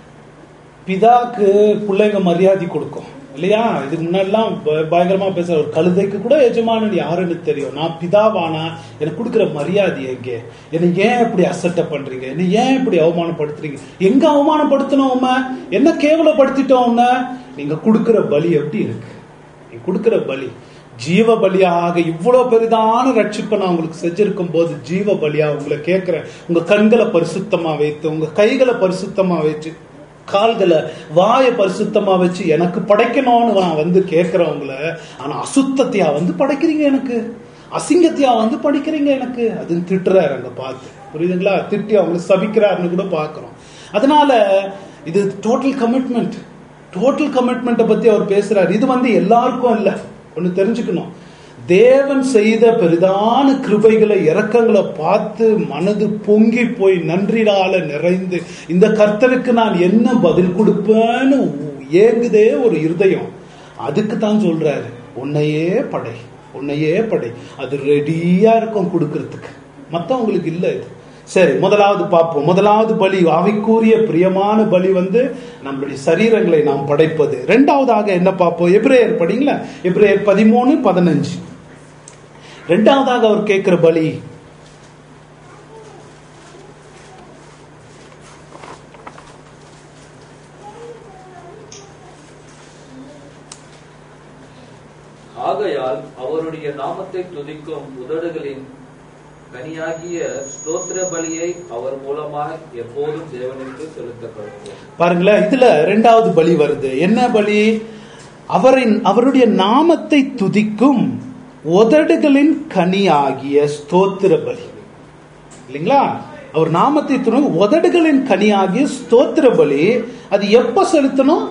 பிதாக்கு பிள்ளைங்க மரியாதை கொடுக்கும் இல்லையா இதுக்கு முன்னாடிலாம் ப- பயங்கரமா பேசுற ஒரு கழுதைக்கு கூட எஜமானன் யாருன்னு தெரியும் நான் பிதாவானா எனக்கு கொடுக்குற மரியாதை எங்கே என்னை ஏன் இப்படி அசட்டை பண்றீங்க என்னை ஏன் இப்படி அவமானப்படுத்துறீங்க எங்க அவமானப்படுத்தணும் உண்மை என்ன கேவலப்படுத்திட்டோம் உன்னை நீங்க கொடுக்குற பலி எப்படி இருக்கு நீ கொடுக்குற பலி ஜீவ பலியாக இவ்வளவு பெரிதான ரட்சிப்பை நான் உங்களுக்கு செஞ்சிருக்கும் போது ஜீவ பலியா உங்களை கேட்கிறேன் உங்க கண்களை பரிசுத்தமா வைத்து உங்க கைகளை பரிசுத்தமா வச்சு கால்களை வாயை பரிசுத்தமா வச்சு எனக்கு படைக்கணும்னு நான் வந்து கேட்கிறேன் உங்களை ஆனா அசுத்தத்தையா வந்து படைக்கிறீங்க எனக்கு அசிங்கத்தையா வந்து படிக்கிறீங்க எனக்கு அதுன்னு திட்டுறாரு அங்க பார்த்து புரியுதுங்களா திட்டி அவங்களை சபிக்கிறாருன்னு கூட பார்க்கிறோம் அதனால இது டோட்டல் கமிட்மெண்ட் டோட்டல் கமிட்மெண்ட்டை பத்தி அவர் பேசுறாரு இது வந்து எல்லாருக்கும் இல்ல ஒண்ணு தெரிஞ்சுக்கணும் தேவன் செய்த பெரிதான கிருபைகளை இரக்கங்களை பார்த்து மனது பொங்கி போய் நன்றினால நிறைந்து இந்த கர்த்தருக்கு நான் என்ன பதில் கொடுப்பேன்னு ஏங்குதே ஒரு இருதயம் அதுக்கு தான் சொல்றாரு உன்னையே படை உன்னையே படை அது ரெடியா இருக்கும் கொடுக்கறதுக்கு மத்தவங்களுக்கு இல்ல இது சரி முதலாவது பார்ப்போம் முதலாவது பலி ஆவிக்குரிய பிரியமான பலி வந்து நம்மளுடைய சரீரங்களை நாம் படைப்பது ரெண்டாவதாக என்ன பார்ப்போம் எப்ரேயர் படிங்களா எப்ரேயர் பதிமூணு பதினஞ்சு ரெண்டாவதாக அவர் கேட்கிற பலி ஆகையால் அவருடைய நாமத்தை துதிக்கும் உதடுகளின் கனியாகிய ஸ்தோத்திர பலியை அவர் மூலமாக எப்போதும் தேவனுக்கு செலுத்த கடவுள் பாருங்களேன் இதுல ரெண்டாவது பலி வருது என்ன பலி அவரின் அவருடைய நாமத்தை துதிக்கும் உதடுகளின் கனியாகிய ஸ்தோத்திர பலி இல்லைங்களா அவர் நாமத்தை துணை உதடுகளின் கனியாகிய ஸ்தோத்திர பலி அது எப்ப செலுத்தணும்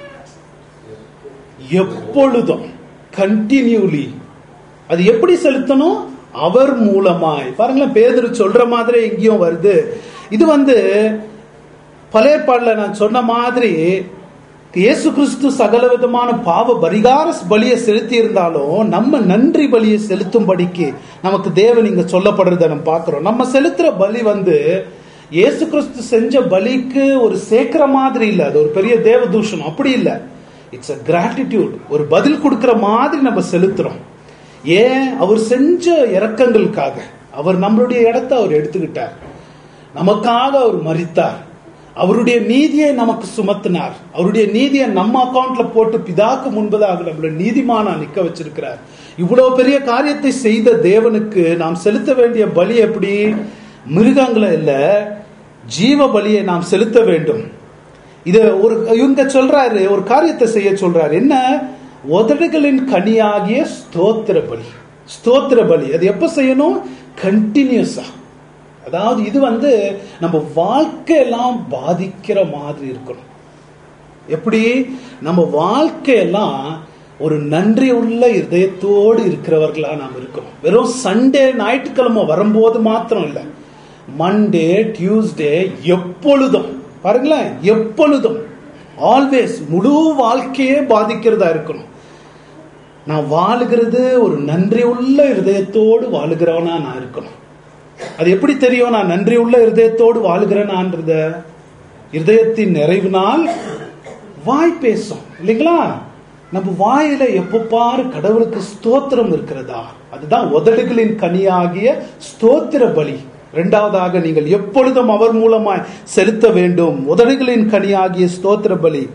எப்பொழுதும் கண்டினியூலி அது எப்படி செலுத்தணும் அவர் மூலமாய் பாருங்களேன் பேதுரு சொல்ற மாதிரி எங்கேயும் வருது இது வந்து பழைய பாடல நான் சொன்ன மாதிரி இயேசு கிறிஸ்து சகல விதமான பாவ பரிகார பலியை செலுத்தி இருந்தாலும் நம்ம நன்றி பலியை செலுத்தும்படிக்கு நமக்கு தேவன் இங்க சொல்லப்படுறத நம்ம பார்க்கிறோம் நம்ம செலுத்துற பலி வந்து இயேசு கிறிஸ்து செஞ்ச பலிக்கு ஒரு சேர்க்கிற மாதிரி இல்ல அது ஒரு பெரிய தேவ தூஷணம் அப்படி இல்ல இட்ஸ் அ கிராட்டிடியூட் ஒரு பதில் கொடுக்கிற மாதிரி நம்ம செலுத்துறோம் ஏன் அவர் செஞ்ச இறக்கங்களுக்காக அவர் நம்மளுடைய இடத்தை அவர் எடுத்துக்கிட்டார் நமக்காக அவர் மரித்தார் அவருடைய நீதியை நமக்கு சுமத்தினார் அவருடைய நீதியை நம்ம அக்கவுண்ட்ல போட்டு பிதாக்கு முன்பதாக நம்மள நீதிமானா நிக்க வச்சிருக்கிறார் இவ்வளவு பெரிய காரியத்தை செய்த தேவனுக்கு நாம் செலுத்த வேண்டிய பலி எப்படி மிருகங்களை இல்ல ஜீவ பலியை நாம் செலுத்த வேண்டும் இது ஒரு இவங்க சொல்றாரு ஒரு காரியத்தை செய்ய சொல்றாரு என்ன உதடுகளின் கனியாகிய ஸ்தோத்திர பலி ஸ்தோத்திர பலி அது எப்ப செய்யணும் கண்டினியூஸா அதாவது இது வந்து நம்ம வாழ்க்கையெல்லாம் பாதிக்கிற மாதிரி இருக்கணும் எப்படி நம்ம வாழ்க்கையெல்லாம் ஒரு நன்றி உள்ள இதயத்தோடு இருக்கிறவர்களா நாம் இருக்கிறோம் வெறும் சண்டே ஞாயிற்றுக்கிழமை வரும்போது மாத்திரம் இல்லை மண்டே டியூஸ்டே எப்பொழுதும் பாருங்களேன் எப்பொழுதும் ஆல்வேஸ் முழு வாழ்க்கையே பாதிக்கிறதா இருக்கணும் நான் வாழுகிறது ஒரு நன்றி உள்ள இருதயத்தோடு வாழுகிறவனா நான் இருக்கணும் அது எப்படி தெரியும் நான் நன்றி உள்ள இருதயத்தோடு வாழுகிறேனான்றத இருதயத்தின் நிறைவினால் வாய் பேசும் இல்லைங்களா நம்ம வாயில எப்ப பாரு கடவுளுக்கு ஸ்தோத்திரம் இருக்கிறதா அதுதான் உதடுகளின் கனியாகிய ஸ்தோத்திர பலி இரண்டாவதாக நீங்கள் எப்பொழுதும் அவர் மூலமாய் செலுத்த வேண்டும் உதடுகளின் கனியாகிய ஸ்தோத்திர பலி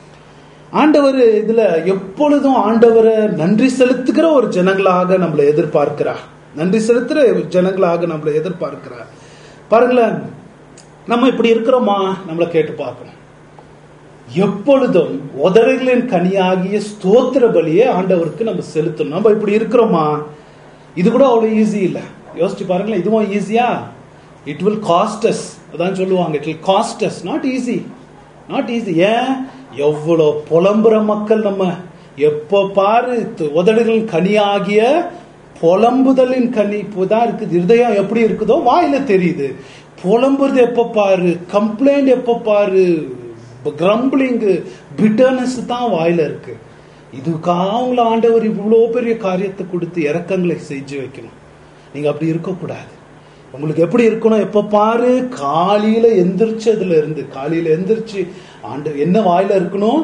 ஆண்டவர் இதுல எப்பொழுதும் ஆண்டவரை நன்றி செலுத்துகிற ஒரு ஜனங்களாக நம்மளை எதிர்பார்க்கிறார் நன்றி செலுத்துற ஜனங்களாக நம்மளை எதிர்பார்க்கிறார் பாருங்களேன் நம்ம இப்படி இருக்கிறோமா நம்மளை கேட்டு பார்க்கணும் எப்பொழுதும் உதடுகளின் கனியாகிய ஸ்தோத்திர பலியை ஆண்டவருக்கு நம்ம செலுத்தணும் நம்ம இப்படி இருக்கிறோமா இது கூட அவ்வளவு ஈஸி இல்ல யோசிச்சு பாருங்களேன் இதுவும் ஈஸியா இட் வில் காஸ்ட் அஸ் அதான் சொல்லுவாங்க it will cost us not easy not easy ஏன் எவ்வளவு புலம்புற மக்கள் நம்ம எப்ப பாரு து- உதடுகளின் கனியாகிய புலம்புதலின் கனி இப்போதான் இருக்குது இருதயம் எப்படி இருக்குதோ வாயில தெரியுது புலம்புறது எப்ப பாரு கம்ப்ளைண்ட் எப்ப பாரு கிரம்பிளிங் பிட்டர்னஸ் தான் வாயில இருக்கு இதுக்காக அவங்கள ஆண்டவர் இவ்வளோ பெரிய காரியத்தை கொடுத்து இறக்கங்களை செஞ்சு வைக்கணும் நீங்க அப்படி இருக்கக்கூடாது உங்களுக்கு எப்படி இருக்கணும் எப்ப பாரு காலையில எந்திரிச்சதுல இருந்து காலையில எந்திரிச்சு ஆண்டு என்ன வாயில இருக்கணும்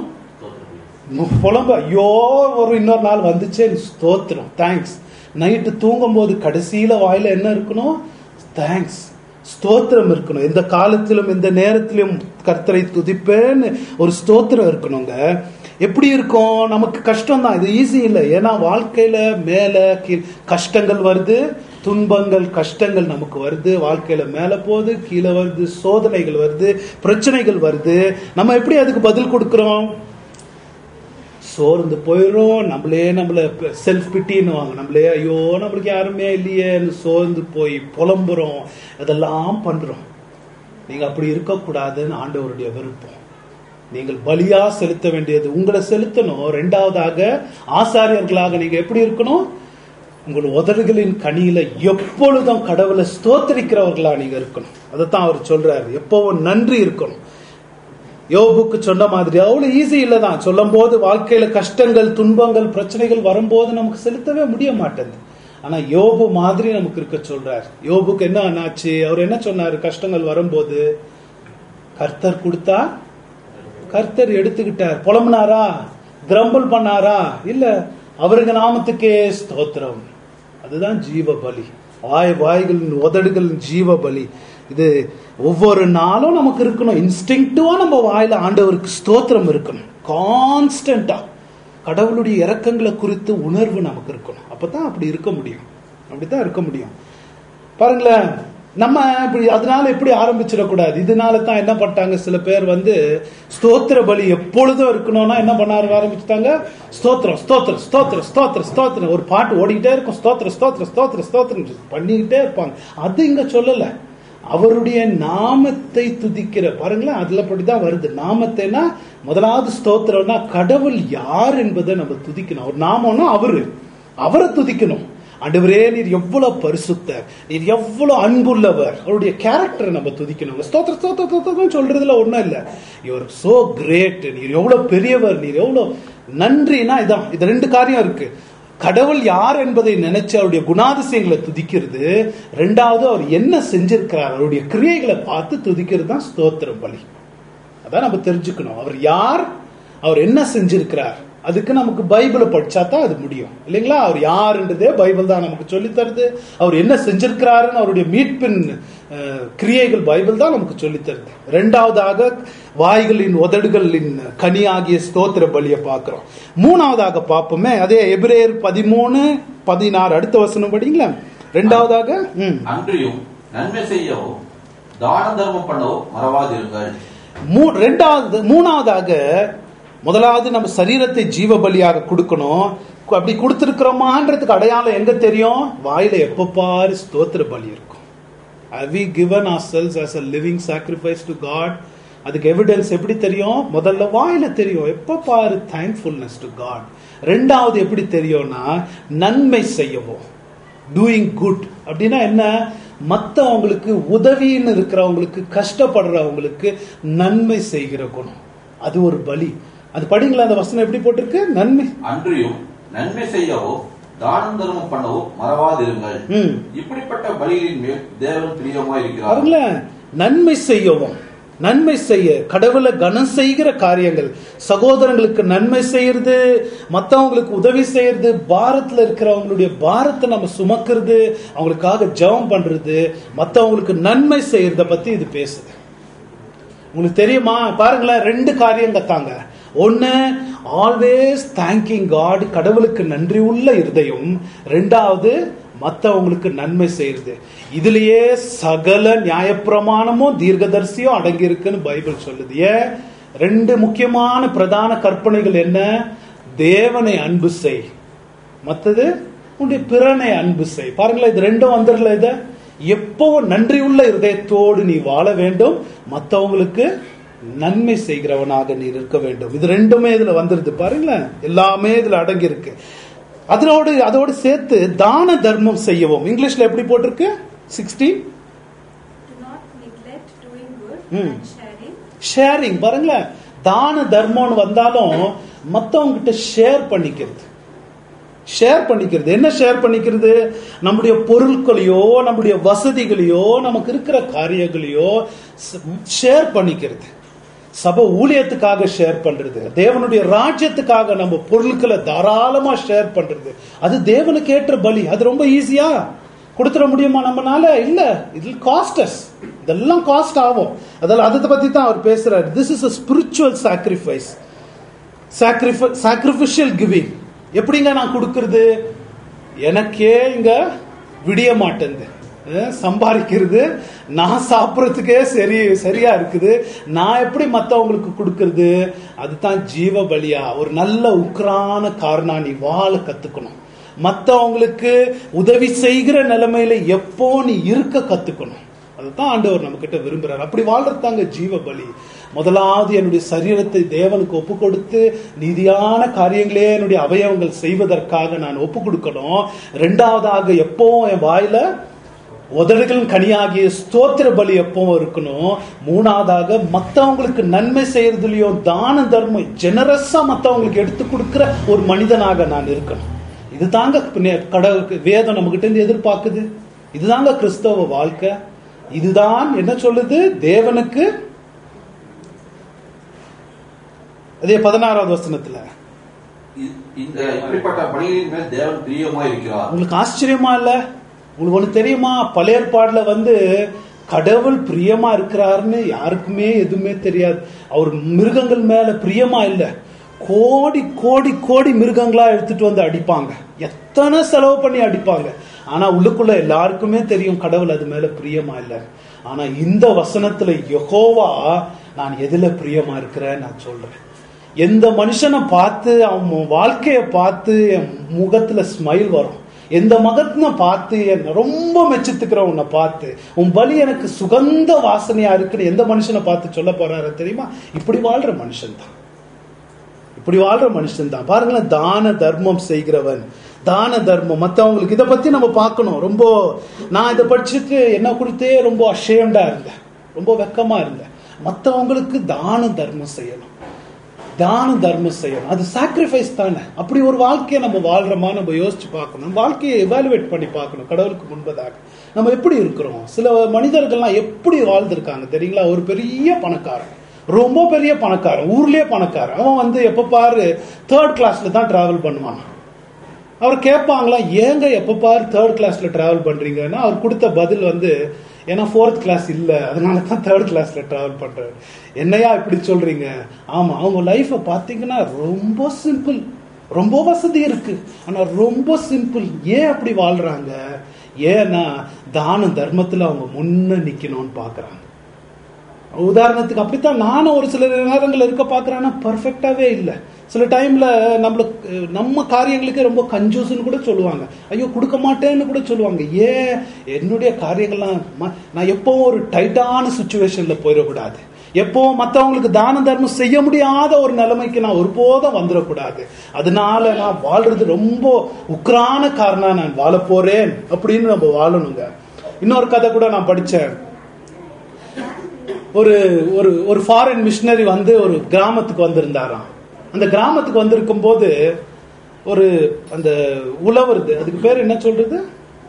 புலம்ப ஐயோ ஒரு இன்னொரு நாள் வந்துச்சே ஸ்தோத்திரம் தேங்க்ஸ் நைட்டு தூங்கும் போது கடைசியில வாயில என்ன இருக்கணும் தேங்க்ஸ் ஸ்தோத்திரம் இருக்கணும் எந்த காலத்திலும் எந்த நேரத்திலும் கர்த்தரை துதிப்பேன்னு ஒரு ஸ்தோத்திரம் இருக்கணுங்க எப்படி இருக்கும் நமக்கு கஷ்டம் தான் இது ஈஸி இல்லை ஏன்னா வாழ்க்கையில மேல கீழ் கஷ்டங்கள் வருது துன்பங்கள் கஷ்டங்கள் நமக்கு வருது வாழ்க்கையில மேல போகுது கீழே வருது சோதனைகள் வருது பிரச்சனைகள் வருது நம்ம எப்படி அதுக்கு பதில் கொடுக்கிறோம் சோர்ந்து போயிடும் நம்மளே நம்மள செல்ஃப் பிட்டின்னுவாங்க நம்மளே ஐயோ நம்மளுக்கு யாருமே இல்லையேன்னு சோர்ந்து போய் புலம்புறோம் அதெல்லாம் பண்றோம் நீங்க அப்படி இருக்கக்கூடாதுன்னு ஆண்டவருடைய விருப்பம் நீங்கள் பலியா செலுத்த வேண்டியது உங்களை செலுத்தணும் ரெண்டாவதாக ஆசாரியர்களாக நீங்க எப்படி இருக்கணும் உங்கள் உதடுகளின் கனியில எப்பொழுதும் கடவுளை ஸ்தோத்தரிக்கிறவர்களா நீங்க இருக்கணும் அதைத்தான் அவர் சொல்றாரு எப்பவும் நன்றி இருக்கணும் யோபுக்கு சொன்ன மாதிரி அவ்வளவு ஈஸி இல்லதான் சொல்லும் போது வாழ்க்கையில கஷ்டங்கள் துன்பங்கள் பிரச்சனைகள் வரும்போது நமக்கு செலுத்தவே முடிய மாட்டேங்குது ஆனா யோபு மாதிரி நமக்கு இருக்க சொல்றார் யோபுக்கு என்ன ஆனாச்சு அவர் என்ன சொன்னாரு கஷ்டங்கள் வரும்போது கர்த்தர் கொடுத்தா கர்த்தர் எடுத்துக்கிட்டார் புலம்புனாரா கிரம்பிள் பண்ணாரா இல்ல அவருக்கு நாமத்துக்கே ஸ்தோத்திரம் அதுதான் ஜீவ பலி வாய் வாய்களின் உதடுகளின் ஜீவ பலி இது ஒவ்வொரு நாளும் நமக்கு இருக்கணும் இன்ஸ்டிங்டிவா நம்ம வாயில ஆண்டவருக்கு ஸ்தோத்திரம் இருக்கணும் கான்ஸ்டன்டா கடவுளுடைய இறக்கங்களை குறித்து உணர்வு நமக்கு இருக்கணும் அப்பதான் அப்படி இருக்க முடியும் அப்படித்தான் இருக்க முடியும் பாருங்களேன் நம்ம இப்படி அதனால எப்படி ஆரம்பிச்சிடக்கூடாது இதனால தான் என்ன பண்ணிட்டாங்க சில பேர் வந்து ஸ்தோத்திர பலி எப்பொழுதும் இருக்கணும்னா என்ன பண்ண ஆரம்பிச்சுட்டாங்க ஸ்தோத்திரம் ஸ்தோத்திரம் ஸ்தோத்திரம் ஸ்தோத்திரம் ஸ்தோத்திரம் ஒரு பாட்டு ஓடிக்கிட்டே இருக்கும் ஸ்தோத்திரம் ஸ்தோத்திரம் ஸ்தோத்திரம் ஸ்தோத்திரம் பண்ணிக்கிட்டே இருப்பாங்க அது இங்க சொல்லல அவருடைய நாமத்தை துதிக்கிற பாருங்களேன் அதுல படிதான் வருது நாமத்தைனா முதலாவது ஸ்தோத்திரம்னா கடவுள் யார் என்பதை நம்ம துதிக்கணும் அவர் நாமம்னா அவரு அவரை துதிக்கணும் ஆண்டவரே நீர் எவ்வளவு பரிசுத்தர் நீர் எவ்வளவு அன்புள்ளவர் அவருடைய கேரக்டரை நம்ம துதிக்கணும் ஸ்தோத்திர ஸ்தோத்திர ஸ்தோத்திரம் சொல்றதுல ஒண்ணும் இல்ல யுவர் சோ கிரேட் நீர் எவ்வளவு பெரியவர் நீர் எவ்வளவு நன்றினா இதான் இது ரெண்டு காரியம் இருக்கு கடவுள் யார் என்பதை நினைச்சு அவருடைய குணாதிசயங்களை துதிக்கிறது ரெண்டாவது அவர் என்ன செஞ்சிருக்கிறார் அவருடைய கிரியைகளை பார்த்து துதிக்கிறது தான் ஸ்தோத்திரம் பலி அதான் நம்ம தெரிஞ்சுக்கணும் அவர் யார் அவர் என்ன செஞ்சிருக்கிறார் அதுக்கு நமக்கு பைபிளை படிச்சா தான் அது முடியும் இல்லைங்களா அவர் யாருன்றதே பைபிள் தான் நமக்கு சொல்லி தருது அவர் என்ன செஞ்சிருக்கிறாருன்னு அவருடைய மீட்பின் அஹ், கிரியைகள் பைபிள் தான் நமக்கு சொல்லி தருது ரெண்டாவதாக வாய்களின் உதடுகளின் கனியாகிய ஸ்தோத்திர பலியை பார்க்கிறோம் மூணாவதாக பார்ப்போமே அதே எபிரேயர் பதிமூணு பதினாறு அடுத்த வசனம் படிங்களா ரெண்டாவதாக ம் அன்றியும் நன்மை செய்யவோ தான தர்மம் பண்ணவோ மறவாதிருங்கள் மூ- ரெண்டாவது மூணாவதாக முதலாவது நம்ம சரீரத்தை ஜீவ பலியாக கொடுக்கணும் கு- அப்படி கொடுத்திருக்கிறோமான்றதுக்கு அடையாளம் எங்க தெரியும் வாயில எப்ப பாரு ஸ்தோத்திர பலி இருக்கும் have we given ourselves as a living sacrifice to god அதுக்கு எவிடன்ஸ் எப்படி தெரியும் முதல்ல வாயில தெரியும் எப்ப பாரு தேங்க்ஃபுல்னஸ் டு காட் ரெண்டாவது எப்படி தெரியும்னா நன்மை செய்யவும் டூயிங் குட் அப்படின்னா என்ன மற்றவங்களுக்கு உதவின்னு இருக்கிறவங்களுக்கு கஷ்டப்படுறவங்களுக்கு நன்மை செய்கிற குணம் அது ஒரு பலி அது படிங்களா அந்த வசனம் எப்படி போட்டிருக்கு நன்மை அன்றியும் நன்மை செய்யவோ தானம் தர்மம் பண்ணவோ மறவாதிருங்கள் ம் இப்படிப்பட்ட பலிகளின் மேல் தேவன் பிரியமாயிருக்கிறார் பாருங்களேன் நன்மை செய்யவும் நன்மை செய்ய கடவுளை கனம் செய்கிற காரியங்கள் சகோதரங்களுக்கு நன்மை செய்யறது மத்தவங்களுக்கு உதவி செய்யறது பாரத்துல இருக்கிறவங்களுடைய பாரத்தை நம்ம சுமக்கிறது அவங்களுக்காக ஜெபம் பண்றது மத்தவங்களுக்கு நன்மை செய்யறத பத்தி இது பேசுது உங்களுக்கு தெரியுமா பாருங்களேன் ரெண்டு காரியம் கத்தாங்க ஒன்னு ஆல்வேஸ் தேங்கிங் காட் கடவுளுக்கு நன்றி உள்ள இருதயம் ரெண்டாவது மத்தவங்களுக்கு நன்மை செய்யறது இதுலயே சகல நியாயப்பிரமாணமும் தீர்க்கதரிசியும் அடங்கி இருக்குன்னு பைபிள் சொல்லுது ஏன் ரெண்டு முக்கியமான பிரதான கற்பனைகள் என்ன தேவனை அன்பு செய் மத்தது உன்னுடைய பிறனை அன்பு செய் பாருங்களேன் இது ரெண்டும் வந்துடல இத எப்பவும் நன்றி உள்ள இருதயத்தோடு நீ வாழ வேண்டும் மத்தவங்களுக்கு நன்மை செய்கிறவனாக நீ இருக்க வேண்டும் இது ரெண்டுமே இதுல வந்துருது பாருங்களேன் எல்லாமே இதுல அடங்கி இருக்கு அதனோடு அதோடு சேர்த்து தான தர்மம் செய்யவும் இங்கிலீஷ்ல எப்படி போட்டிருக்கு sixteen Do not neglect doing good Hmm. and sharing. Sharing பாருங்களேன் தான தர்மம்னு வந்தாலும் மத்தவங்க கிட்ட ஷேர் பண்ணிக்கிறது ஷேர் பண்ணிக்கிறது என்ன ஷேர் பண்ணிக்கிறது நம்முடைய பொருட்களையோ நம்முடைய வசதிகளையோ நமக்கு இருக்கிற காரியங்களையோ ஷேர் பண்ணிக்கிறது சபை ஊழியத்துக்காக ஷேர் பண்றது தேவனுடைய ராஜ்யத்துக்காக நம்ம பொருட்களை தாராளமா ஷேர் பண்றது அது தேவனுக்கு ஏற்ற பலி அது ரொம்ப ஈஸியா கொடுத்துட முடியுமா நம்மனால இல்ல இதில் காஸ்டஸ் இதெல்லாம் காஸ்ட் ஆகும் அதெல்லாம் அதை பத்தி தான் அவர் பேசுறாரு this is a spiritual sacrifice sacrificial giving எப்படிங்க நான் கொடுக்கறது எனக்கே இங்க விடிய மாட்டேங்குது அஹ் சம்பாதிக்கிறது நான் சாப்பிட்றதுக்கே சரி சரியா இருக்குது நான் எப்படி மற்றவங்களுக்கு கொடுக்கறது அதுதான் ஜீவ பலியா ஒரு நல்ல உக்ரான காரணம் நீ வாழ கத்துக்கணும் மற்றவங்களுக்கு உதவி செய்கிற நிலைமையில எப்போ நீ இருக்க கத்துக்கணும் அதுதான் ஆண்டவர் நம்ம கிட்ட விரும்புறாரு அப்படி வாழ்றதாங்க ஜீவ பலி முதலாவது என்னுடைய சரீரத்தை தேவனுக்கு ஒப்பு கொடுத்து நீதியான காரியங்களே என்னுடைய அவயவங்கள் செய்வதற்காக நான் ஒப்பு கொடுக்கணும் ரெண்டாவதாக எப்பவும் என் வாயில உதடுகள் கனியாகிய ஸ்தோத்திர பலி எப்பவும் இருக்கணும் மூணாவதாக மத்தவங்களுக்கு நன்மை செய்யறதுலயும் தான தர்மம் ஜெனரஸா மத்தவங்களுக்கு எடுத்து கொடுக்கிற ஒரு மனிதனாக நான் இருக்கணும் இதுதாங்க பின்ன- கடவுளுக்கு வேதம் நம்ம கிட்ட இருந்து எதிர்பார்க்குது இதுதாங்க கிறிஸ்தவ வாழ்க்கை இதுதான் என்ன சொல்லுது தேவனுக்கு அதே பதினாறாவது வசனத்துல இ- இந்த இப்படிப்பட்ட பலிகளின் மேல் தேவன் பிரியமாயிருக்கிறார் உங்களுக்கு ஆச்சரியமா இல்ல உங்களுக்கு ஒண்ணு தெரியுமா பழைய ஏற்பாடுல வந்து கடவுள் பிரியமா இருக்கிறாருன்னு யாருக்குமே எதுவுமே தெரியாது அவர் மிருகங்கள் மேல பிரியமா இல்ல கோடி கோடி கோடி மிருகங்களா எடுத்துட்டு வந்து அடிப்பாங்க எத்தனை செலவு பண்ணி அடிப்பாங்க ஆனா உள்ளுக்குள்ள எல்லாருக்குமே தெரியும் கடவுள் அது மேல பிரியமா இல்ல ஆனா இந்த வசனத்துல யெகோவா நான் எதுல பிரியமா இருக்கிறேன் நான் சொல்றேன் எந்த மனுஷனை பார்த்து அவன் வாழ்க்கைய பார்த்து என் முகத்துல ஸ்மைல் வரும் எந்த மகத்தின பார்த்து என்ன ரொம்ப மெச்சித்துக்கிற உன்னை பார்த்து உன் பலி எனக்கு சுகந்த வாசனையா இருக்குன்னு எந்த மனுஷனை பார்த்து சொல்ல போறாரு தெரியுமா இப்படி வாழ்ற மனுஷன் தான் இப்படி வாழ்ற மனுஷன் தான் பாருங்களேன் தான தர்மம் செய்கிறவன் தான தர்மம் மற்றவங்களுக்கு இதை பத்தி நம்ம பார்க்கணும் ரொம்ப நான் இதை படிச்சுட்டு என்ன குறித்தே ரொம்ப அஷேம்டா இருந்தேன் ரொம்ப வெக்கமா இருந்தேன் மற்றவங்களுக்கு தான தர்மம் செய்யணும் தான தர்மம் செய்யணும் அது சாக்ரிஃபைஸ் தானே அப்படி ஒரு வாழ்க்கையை நம்ம வாழ்றோமா நம்ம யோசிச்சு பார்க்கணும் வாழ்க்கையை எவாலுவேட் பண்ணி பார்க்கணும் கடவுளுக்கு முன்பதாக நம்ம எப்படி இருக்கிறோம் சில மனிதர்கள்லாம் எப்படி வாழ்ந்திருக்காங்க தெரியுங்களா ஒரு பெரிய பணக்காரன் ரொம்ப பெரிய பணக்காரன் ஊர்லயே பணக்காரன் அவன் வந்து எப்ப பாரு தேர்ட் கிளாஸ்ல தான் டிராவல் பண்ணுவான் அவர் கேட்பாங்களா ஏங்க எப்ப பாரு தேர்ட் கிளாஸ்ல டிராவல் பண்றீங்கன்னா அவர் கொடுத்த பதில் வந்து ஏன்னா ஃபோர்த் கிளாஸ் இல்ல அதனால தான் தேர்ட் கிளாஸ்ல டிராவல் பண்றாரு என்னையா இப்படி சொல்றீங்க ஆமா அவங்க லைஃபை பார்த்தீங்கன்னா ரொம்ப சிம்பிள் ரொம்ப வசதி இருக்கு ஆனா ரொம்ப சிம்பிள் ஏன் அப்படி வாழ்றாங்க ஏன்னா தான தர்மத்துல அவங்க முன்ன நிக்கணும்னு பாக்குறாங்க உதாரணத்துக்கு அப்படித்தான் நானும் ஒரு சில நேரங்கள் இருக்க பார்க்கறேன்னா பர்ஃபெக்டாவே இல்லை சில டைம்ல நம்மளுக்கு நம்ம காரியங்களுக்கு ரொம்ப கஞ்சூஸ்னு கூட சொல்லுவாங்க ஐயோ கொடுக்க மாட்டேன்னு கூட சொல்லுவாங்க ஏன் என்னுடைய காரியங்கள்லாம் ம- நான் எப்பவும் ஒரு டைட்டான சுச்சுவேஷன்ல போயிடக்கூடாது எப்பவும் மற்றவங்களுக்கு தான தர்மம் செய்ய முடியாத ஒரு நிலைமைக்கு நான் ஒருபோதும் வந்துடக்கூடாது அதனால நான் வாழ்றது ரொம்ப உக்ரான காரணா நான் வாழ போறேன் அப்படின்னு நம்ம வாழணுங்க இன்னொரு கதை கூட நான் படிச்சேன் ஒரு ஒரு ஒரு ஃபாரின் மிஷினரி வந்து ஒரு கிராமத்துக்கு வந்திருந்தாராம் அந்த கிராமத்துக்கு வந்திருக்கும் போது ஒரு அந்த உழவருது அதுக்கு பேர் என்ன சொல்றது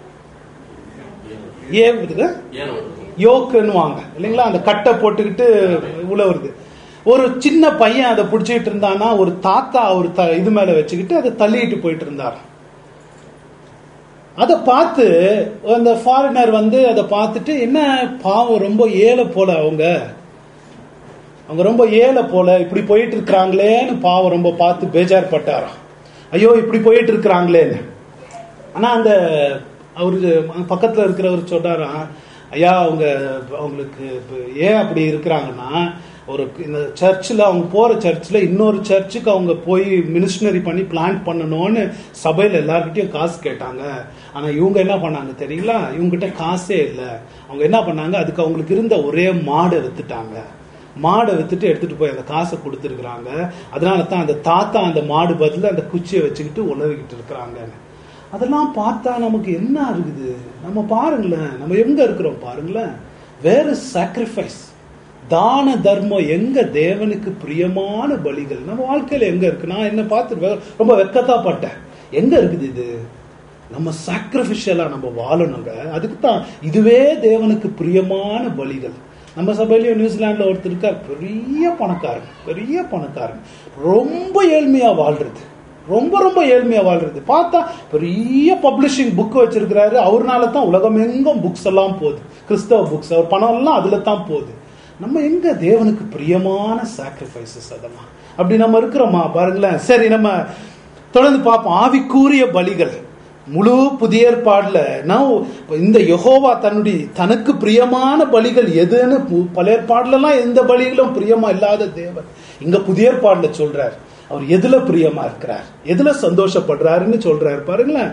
ஏவுதுங்க யோக்குன்னுவாங்க இல்லைங்களா அந்த கட்டை போட்டுக்கிட்டு உழவுறது ஒரு சின்ன பையன் அதை பிடிச்சிக்கிட்டு இருந்தானா ஒரு தாத்தா ஒரு த இது மேல வச்சுக்கிட்டு அதை தள்ளிட்டு போயிட்டு இருந்தார் அதை பார்த்து அந்த ஃபாரினர் வந்து அதை பார்த்துட்டு என்ன பாவம் ரொம்ப ஏழை போல அவங்க அவங்க ரொம்ப ஏழை போல இப்படி போயிட்டு இருக்கிறாங்களேன்னு பாவம் ரொம்ப பார்த்து பேஜார் பட்டாராம் ஐயோ இப்படி போயிட்டு இருக்கிறாங்களேன்னு ஆனா அந்த அவரு பக்கத்துல இருக்கிறவர் சொல்றாராம் ஐயா அவங்க அவங்களுக்கு இப்ப ஏன் அப்படி இருக்கிறாங்கன்னா ஒரு இந்த சர்ச்சில் அவங்க போற சர்ச்சில் இன்னொரு சர்ச்சுக்கு அவங்க போய் மினிஷனரி பண்ணி பிளான் பண்ணணும்னு சபையில் எல்லார்கிட்டயும் காசு கேட்டாங்க ஆனா இவங்க என்ன பண்ணாங்க தெரியுங்களா இவங்ககிட்ட காசே இல்லை அவங்க என்ன பண்ணாங்க அதுக்கு அவங்களுக்கு இருந்த ஒரே மாடை வித்துட்டாங்க மாடை வித்துட்டு எடுத்துட்டு போய் அந்த காசை கொடுத்துருக்குறாங்க அதனால தான் அந்த தாத்தா அந்த மாடு பதிலா அந்த குச்சியை வச்சுக்கிட்டு உழவிக்கிட்டு இருக்கிறாங்கன்னு அதெல்லாம் பார்த்தா நமக்கு என்ன இருக்குது நம்ம பாருங்களேன் நம்ம எங்க இருக்கிறோம் பாருங்களேன் வேற சாக்ரிஃபைஸ் தான தர்மம் எங்க தேவனுக்கு பிரியமான பலிகள் நம்ம வாழ்க்கையில எங்க இருக்கு நான் என்ன பார்த்து வெ- ரொம்ப வெக்கத்தா பட்டேன் எங்க இருக்குது இது நம்ம சாக்ரிஃபிஷியலா நம்ம வாழணுங்க அதுக்கு தான் இதுவே தேவனுக்கு பிரியமான பலிகள் நம்ம சபையிலயும் நியூசிலாந்துல ஒருத்தர் இருக்கார் பெரிய பணக்காரன் பெரிய பணக்காரன் ரொம்ப ஏழ்மையா வாழ்றது ரொம்ப ரொம்ப ஏழ்மையா வாழ்றது பார்த்தா பெரிய பப்ளிஷிங் புக் வச்சிருக்கிறாரு அவர்னால தான் உலகமெங்கும் புக்ஸ் எல்லாம் போகுது கிறிஸ்தவ புக்ஸ் அவர் பணம் எல்லாம் அதுல தான் போகுது நம்ம எங்க தேவனுக்கு பிரியமான சாக்ரிஃபைசஸ் அதெல்லாம் அப்படி நம்ம இருக்கிறோமா பாருங்களேன் சரி நம்ம தொடர்ந்து பார்ப்போம் ஆவிக்கூறிய பலிகள் முழு புதிய ஏற்பாடுல நான் இந்த யெகோவா தன்னுடைய தனக்கு பிரியமான பலிகள் எதுன்னு பு- பழைய ஏற்பாடுல எல்லாம் எந்த பலிகளும் பிரியமா இல்லாத தேவன் இங்க புதிய ஏற்பாடுல சொல்றார் அவர் எதுல பிரியமா இருக்கிறார் எதுல சந்தோஷப்படுறாருன்னு சொல்றாரு பாருங்களேன்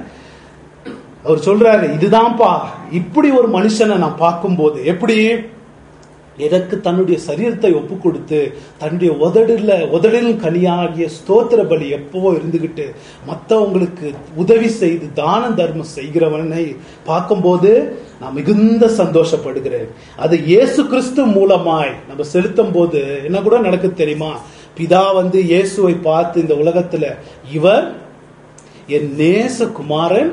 அவர் சொல்றாரு இதுதான்ப்பா இப்படி ஒரு மனுஷனை நான் பார்க்கும்போது எப்படி எனக்கு தன்னுடைய சரீரத்தை ஒப்பு கொடுத்து தன்னுடைய உதடுல உதடில் கனியாகிய ஸ்தோத்திர பலி எப்பவோ இருந்துகிட்டு மற்றவங்களுக்கு உதவி செய்து தான தர்மம் செய்கிறவனை பார்க்கும்போது நான் மிகுந்த சந்தோஷப்படுகிறேன் அது இயேசு கிறிஸ்து மூலமாய் நம்ம செலுத்தும் போது என்ன கூட நடக்குது தெரியுமா பிதா வந்து இயேசுவை பார்த்து இந்த உலகத்துல இவர் என் நேச குமாரன்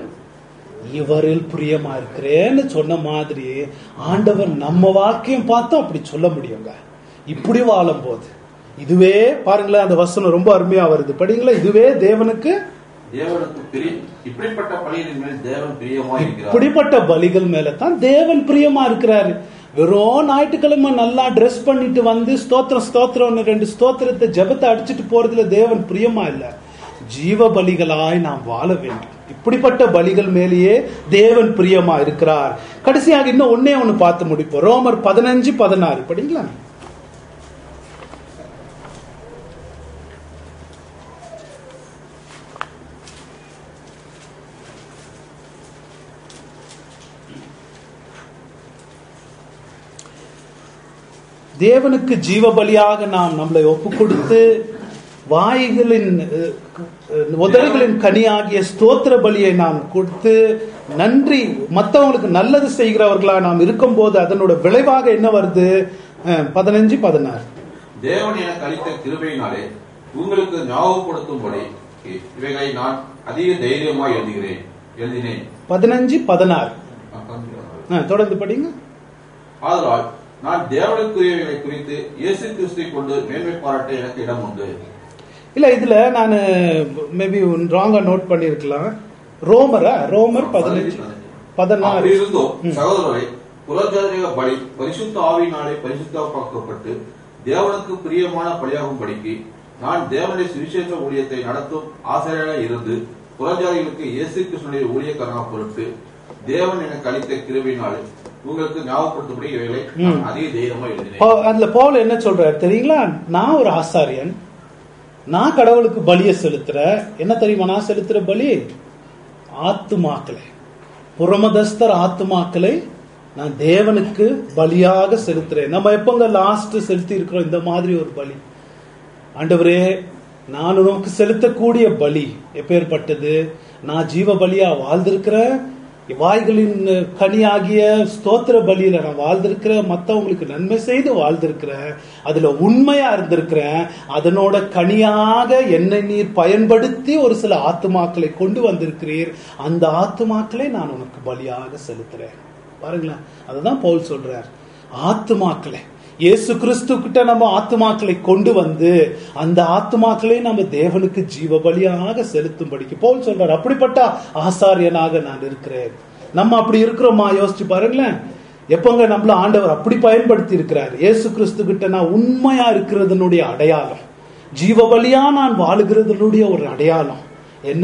இவரில் பிரியமா இருக்கிறேன்னு சொன்ன மாதிரி ஆண்டவர் நம்ம வாழ்க்கையும் பார்த்து அப்படி சொல்ல முடியுங்க இப்படி வாழும் போது இதுவே பாருங்களேன் அந்த வசனம் ரொம்ப அருமையா வருது படிங்களா இதுவே தேவனுக்கு தேவனுக்கு பிரி இப்படிப்பட்ட பலியின் மேல் தேவன் பிரியமா இருக்கிறார் இப்படிப்பட்ட பலிகள் மேல தான் தேவன் பிரியமா இருக்கிறாரு வெறும் ஞாயிற்றுக்கிழமை நல்லா ட்ரெஸ் பண்ணிட்டு வந்து ஸ்தோத்திரம் ஸ்தோத்திரம்னு ரெண்டு ஸ்தோத்திரத்தை ஜெபத்தை அடிச்சிட்டு போறதுல தேவன் பிரியமா இல்ல ஜீவ பலிகளாய் நாம் வாழ வேண்டும் இப்படிப்பட்ட பலிகள் மேலேயே தேவன் பிரியமா இருக்கிறார் கடைசியாக இன்னும் ஒன்னே ஒண்ணு பார்த்து முடிப்போம் ரோமர் பதினஞ்சு பதினாறு படிங்களா தேவனுக்கு ஜீவ பலியாக நாம் நம்மளை ஒப்பு கொடுத்து வாய்களின் அஹ், அஹ், உதடுகளின் கனியாகிய ஸ்தோத்திர பலியை நாம் கொடுத்து நன்றி மற்றவங்களுக்கு நல்லது செய்கிறவர்களா நாம் இருக்கும்போது அதனோட விளைவாக என்ன வருது அஹ், பதினஞ்சு பதினாறு தேவன் எனக்கு அளித்த கிருபையினாலே உங்களுக்கு ஞாபகப்படுத்தும்படி இ- இவைகளை நான் அதிக தைரியமாய் எழுதுகிறேன் எழுதினேன் பதினஞ்சு பதினாறு அஹ், தொடர்ந்து படிங்க ஆதலால் நான் தேவனுக்குரியவைகளை குறித்து இயேசு கிறிஸ்துவை கொண்டு மேன்மை பாராட்ட எனக்கு இடம் உண்டு இல்ல இதுல நான் மேபி ராங்கா நோட் பண்ணிருக்கலாம் ரோமரா ரோமர் பதினஞ்சு பதினாறு அப்படி இருந்தும் சகோதரரை புலஜாதிக பலி பரிசுத்த ஆவியினாலே பரிசுத்தமாக்கப்பட்டு தேவனுக்கு பிரியமான பலியாகும்படிக்கு நான் தேவனுடைய சுவிசேஷ ஊழியத்தை நடத்தும் ஆசிரியராக இருந்து புறஜாதிகளுக்கு இயேசு கிருஷ்ணனுடைய ஊழியக்காரனாக பொருட்டு தேவன் எனக்கு அளித்த கிருபினாலே உங்களுக்கு ஞாபகப்படுத்தும்படி இவைகளை நான் அதிக தைரியமா எழுதினேன் பவு- அதுல பவுல் என்ன சொல்றாரு தெரியுங்களா நான் ஒரு ஆசாரியன் நான் கடவுளுக்கு பலியை செலுத்துறேன் என்ன தெரியுமா நான் செலுத்துற பலி ஆத்துமாக்களை புறமதஸ்தர் ஆத்துமாக்களை நான் தேவனுக்கு பலியாக செலுத்துறேன் நம்ம எப்பங்க லாஸ்ட் செலுத்தி இருக்கிறோம் இந்த மாதிரி ஒரு பலி ஆண்டவரே நான் உனக்கு செலுத்தக்கூடிய பலி எப்பேற்பட்டது நான் ஜீவ பலியா வாழ்ந்திருக்கிறேன் வாய்களின் கனியாகிய ஸ்தோத்திர பலியில நான் வாழ்ந்திருக்கிறேன் மத்தவங்களுக்கு நன்மை செய்து வாழ்ந்திருக்கிறேன் அதுல உண்மையா இருந்திருக்கிறேன் அதனோட கனியாக என்னை நீர் பயன்படுத்தி ஒரு சில ஆத்துமாக்களை கொண்டு வந்திருக்கிறீர் அந்த ஆத்துமாக்களை நான் உனக்கு பலியாக செலுத்துறேன் பாருங்களேன் அதுதான் பவுல் சொல்றார் ஆத்துமாக்களை இயேசு கிறிஸ்து கிட்ட நம்ம ஆத்துமாக்களை கொண்டு வந்து அந்த ஆத்துமாக்களை நம்ம தேவனுக்கு ஜீவ பலியாக செலுத்தும்படிக்கு பவுல் சொல்றார் அப்படிப்பட்ட ஆசாரியனாக நான் இருக்கிறேன் நம்ம அப்படி இருக்கிறோமா யோசிச்சு பாருங்களேன் எப்பங்க நம்மள ஆண்டவர் அப்படி பயன்படுத்தி இருக்கிறார் இயேசு கிறிஸ்து கிட்ட நான் உண்மையா இருக்கிறதனுடைய அடையாளம் ஜீவ பலியா நான் வாழுகிறதனுடைய ஒரு அடையாளம் என்ன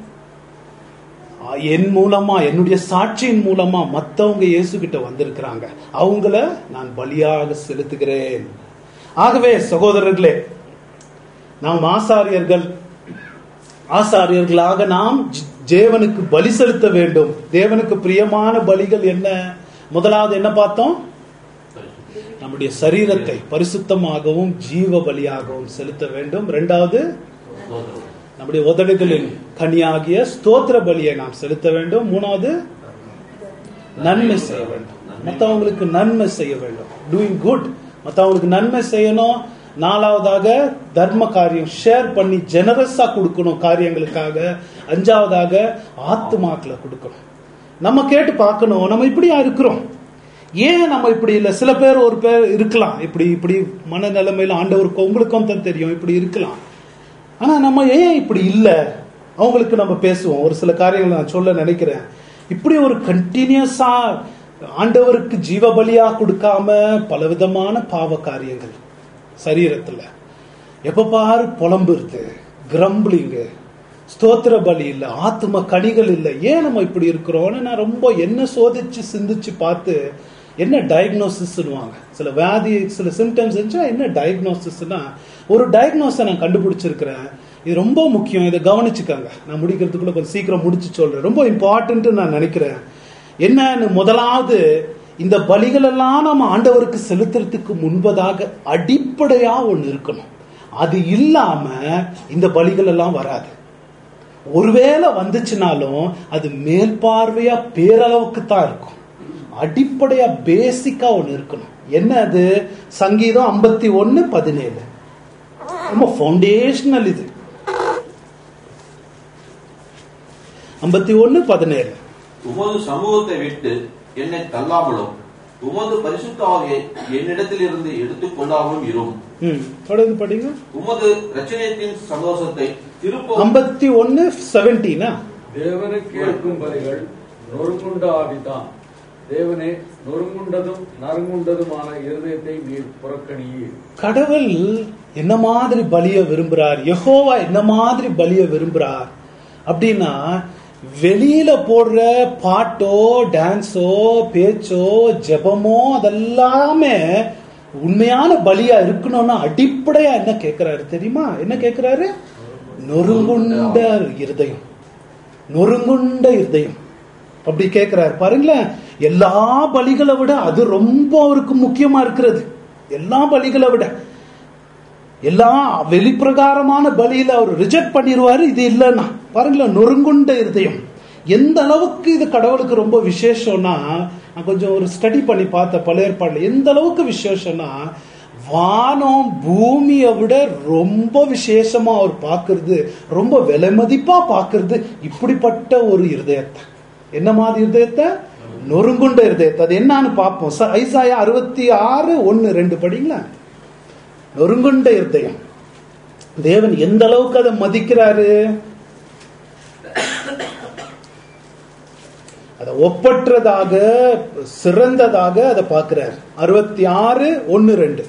என் மூலமா என்னுடைய சாட்சியின் மூலமா மத்தவங்க இயேசு கிட்ட வந்திருக்கிறாங்க அவங்கள நான் பலியாக செலுத்துகிறேன் ஆகவே சகோதரர்களே நாம் ஆசாரியர்கள் ஆசாரியர்களாக நாம் ஜ- தேவனுக்கு பலி செலுத்த வேண்டும் தேவனுக்கு பிரியமான பலிகள் என்ன முதலாவது என்ன பார்த்தோம் நம்முடைய சரீரத்தை பரிசுத்தமாகவும் ஜீவ பலியாகவும் செலுத்த வேண்டும் இரண்டாவது நம்முடைய உதடுகளின் கனியாகிய ஸ்தோத்திர பலியை நாம் செலுத்த வேண்டும் மூணாவது நன்மை செய்ய வேண்டும் மற்றவங்களுக்கு நன்மை செய்ய வேண்டும் டூயிங் குட் மற்றவங்களுக்கு நன்மை செய்யணும் நாலாவதாக தர்ம காரியம் ஷேர் பண்ணி ஜெனரஸா கொடுக்கணும் காரியங்களுக்காக அஞ்சாவதாக ஆத்துமாக்களை கொடுக்கணும் நம்ம கேட்டு பார்க்கணும் நம்ம இப்படியா இருக்கிறோம் ஏன் நம்ம இப்படி இல்லை சில பேர் ஒரு பேர் இருக்கலாம் இப்படி இப்படி மனநிலைமையில ஆண்டவருக்கு உங்களுக்கும் தான் தெரியும் இப்படி இருக்கலாம் ஆனா நம்ம ஏன் இப்படி இல்லை அவங்களுக்கு நம்ம பேசுவோம் ஒரு சில காரியங்கள் நான் சொல்ல நினைக்கிறேன் இப்படி ஒரு கண்டினியூஸா ஆண்டவருக்கு ஜீவ பலியா கொடுக்காம பலவிதமான பாவ காரியங்கள் சரீரத்துல எப்ப பாரு புலம்புறது கிரம்பிளிங்கு ஸ்தோத்திர பலி இல்ல ஆத்ம கனிகள் இல்ல ஏன் நம்ம இப்படி இருக்கிறோம்னு நான் ரொம்ப என்ன சோதிச்சு சிந்திச்சு பார்த்து என்ன டயக்னோசிஸ்னுவாங்க சில வியாதி சில சிம்டம்ஸ் இருந்துச்சா என்ன டயக்னோசிஸ்னா ஒரு டயக்னோஸை நான் கண்டுபிடிச்சிருக்கிறேன் இது ரொம்ப முக்கியம் இதை கவனிச்சுக்கோங்க நான் முடிக்கிறதுக்குள்ள கொஞ்சம் சீக்கிரம் முடிச்சு சொல்றேன் ரொம்ப இம்பார்ட்டன்ட் நான் நினைக்கிறேன் என்னன்னு முதலாவது இந்த பலிகள் எல்லாம் நம்ம ஆண்டவருக்கு செலுத்துறதுக்கு முன்பதாக அடிப்படையா ஒண்ணு இருக்கணும் அது இல்லாம இந்த பலிகள் எல்லாம் வராது ஒருவேளை வந்துச்சுனாலும் அது மேல் பார்வையா பேரளவுக்கு தான் இருக்கும் அடிப்படையா பேசிக்கா ஒண்ணு இருக்கணும் என்ன அது சங்கீதம் ஐம்பத்தி ஒன்னு பதினேழு ரொம்ப ஃபவுண்டேஷனல் இது ஐம்பத்தி ஒன்னு பதினேழு உமது சமூகத்தை விட்டு என்னை தள்ளாமலும் உமது பரிசுத்த ஆவியை என்னிடத்திலிருந்து எடுத்துக் கொள்ளாமலும் இரும் ம் தொடர்ந்து படிங்க உமது ரச்சனையத்தின் சந்தோஷத்தை திருப்ப ஐம்பத்தி ஒன்னு செவன்டீனா தேவனுக்கு கேட்கும் பலிகள் நொறுங்குண்ட ஆவிதான் தேவனே நொறுங்குண்டதும் நறுங்குண்டதுமான இருதயத்தை நீர் புறக்கணியீர் கடவுள் என்ன மாதிரி பலிய விரும்புறார் யெகோவா என்ன மாதிரி பலிய விரும்புறார் அப்படின்னா வெளியில போடுற பாட்டோ டான்ஸோ பேச்சோ ஜெபமோ அதெல்லாமே உண்மையான பலியா இருக்கணும்னா அடிப்படையா என்ன கேட்கிறாரு தெரியுமா என்ன கேட்கிறாரு நொறுங்குண்ட இருதயம் நொறுங்குண்ட இருதயம் அப்படி கேட்கிறாரு பாருங்களேன் எல்லா பலிகளை விட அது ரொம்ப அவருக்கு முக்கியமா இருக்கிறது எல்லா பலிகளை விட எல்லாம் வெளிப்பிரகாரமான பலியில அவர் ரிஜெக்ட் பண்ணிடுவாரு இது இல்லைன்னா பாருங்களேன் நொறுங்குண்ட இருதயம் எந்த அளவுக்கு இது கடவுளுக்கு ரொம்ப விசேஷம்னா நான் கொஞ்சம் ஒரு ஸ்டடி பண்ணி பார்த்தேன் பழைய ஏற்பாடுல எந்த அளவுக்கு விசேஷம்னா வானம் பூமியை விட ரொம்ப விசேஷமா அவர் பார்க்கிறது ரொம்ப விலை மதிப்பா பார்க்கிறது இப்படிப்பட்ட ஒரு இருதயத்தை என்ன மாதிரி இருதயத்தை நொறுங்குண்ட இருதயத்தை அது என்னன்னு பார்ப்போம் ச- ஐசாயா அறுபத்தி ஆறு ஒன்னு ரெண்டு படிங்களா நொறுங்குண்ட இருதயம் தேவன் எந்த அளவுக்கு அதை மதிக்கிறாரு அதை ஒப்பற்றதாக சிறந்ததாக அதை பார்க்கிறார் அறுபத்தி ஆறு ஒன்னு ரெண்டு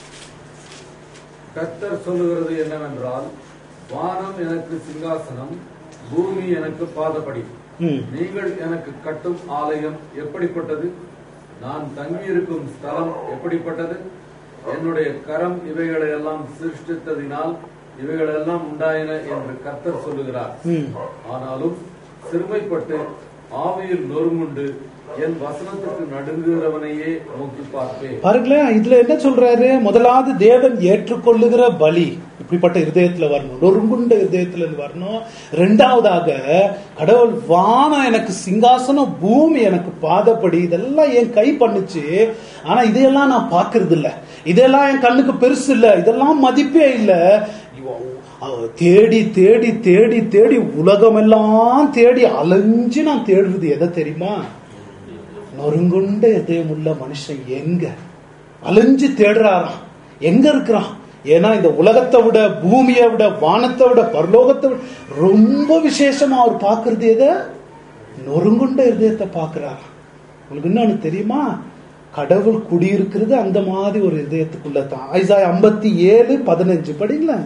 கர்த்தர் சொல்லுகிறது என்னவென்றால் வானம் எனக்கு சிங்காசனம் பூமி எனக்கு பாதபடி ம். நீங்கள் எனக்கு கட்டும் ஆலயம் எப்படிப்பட்டது நான் தங்கியிருக்கும் ஸ்தலம் எப்படிப்பட்டது என்னுடைய கரம் இவைகளையெல்லாம் சிருஷ்டித்ததினால் இவைகளெல்லாம் உண்டாயின என்று கர்த்தர் சொல்லுகிறார் ம். ஆனாலும் சிறுமைப்பட்டு ஆவியில் நொறுங்குண்டு என் வசனத்துக்கு நடுங்குகிறவனையே நோக்கி பார்ப்பேன் பாருங்களேன் இதுல என்ன சொல்றாரு முதலாவது தேவன் ஏற்றுக்கொள்ளுகிற பலி இப்படிப்பட்ட இருதயத்துல வரணும் நொறுங்குண்ட இருதயத்துல இருந்து வரணும் ரெண்டாவதாக கடவுள் வானம் எனக்கு சிங்காசனம் பூமி எனக்கு பாதப்படி இதெல்லாம் என் கை பண்ணுச்சு ஆனா இதையெல்லாம் நான் பார்க்கிறது இல்ல இதெல்லாம் என் கண்ணுக்கு பெருசு இல்ல இதெல்லாம் மதிப்பே இல்ல இவ- அவ தேடி தேடி தேடி தேடி உலகமெல்லாம் தேடி அலைஞ்சு நான் தேடுறது எதை தெரியுமா நொறுங்குண்ட இதயம் உள்ள மனுஷன் எங்க அலைஞ்சு தேடுறாராம் எங்க இருக்கிறான் ஏன்னா இந்த உலகத்தை விட பூமியை விட வானத்தை விட பரலோகத்தை விட ரொம்ப விசேஷமா அவர் பார்க்கிறது எதை நொறுங்குண்ட இதயத்தை பார்க்கிறாராம் உங்களுக்கு இன்னொன்னு தெரியுமா கடவுள் குடியிருக்கிறது அந்த மாதிரி ஒரு இதயத்துக்குள்ள தான் ஐசாய் ஐம்பத்தி ஏழு பதினஞ்சு படிங்களேன்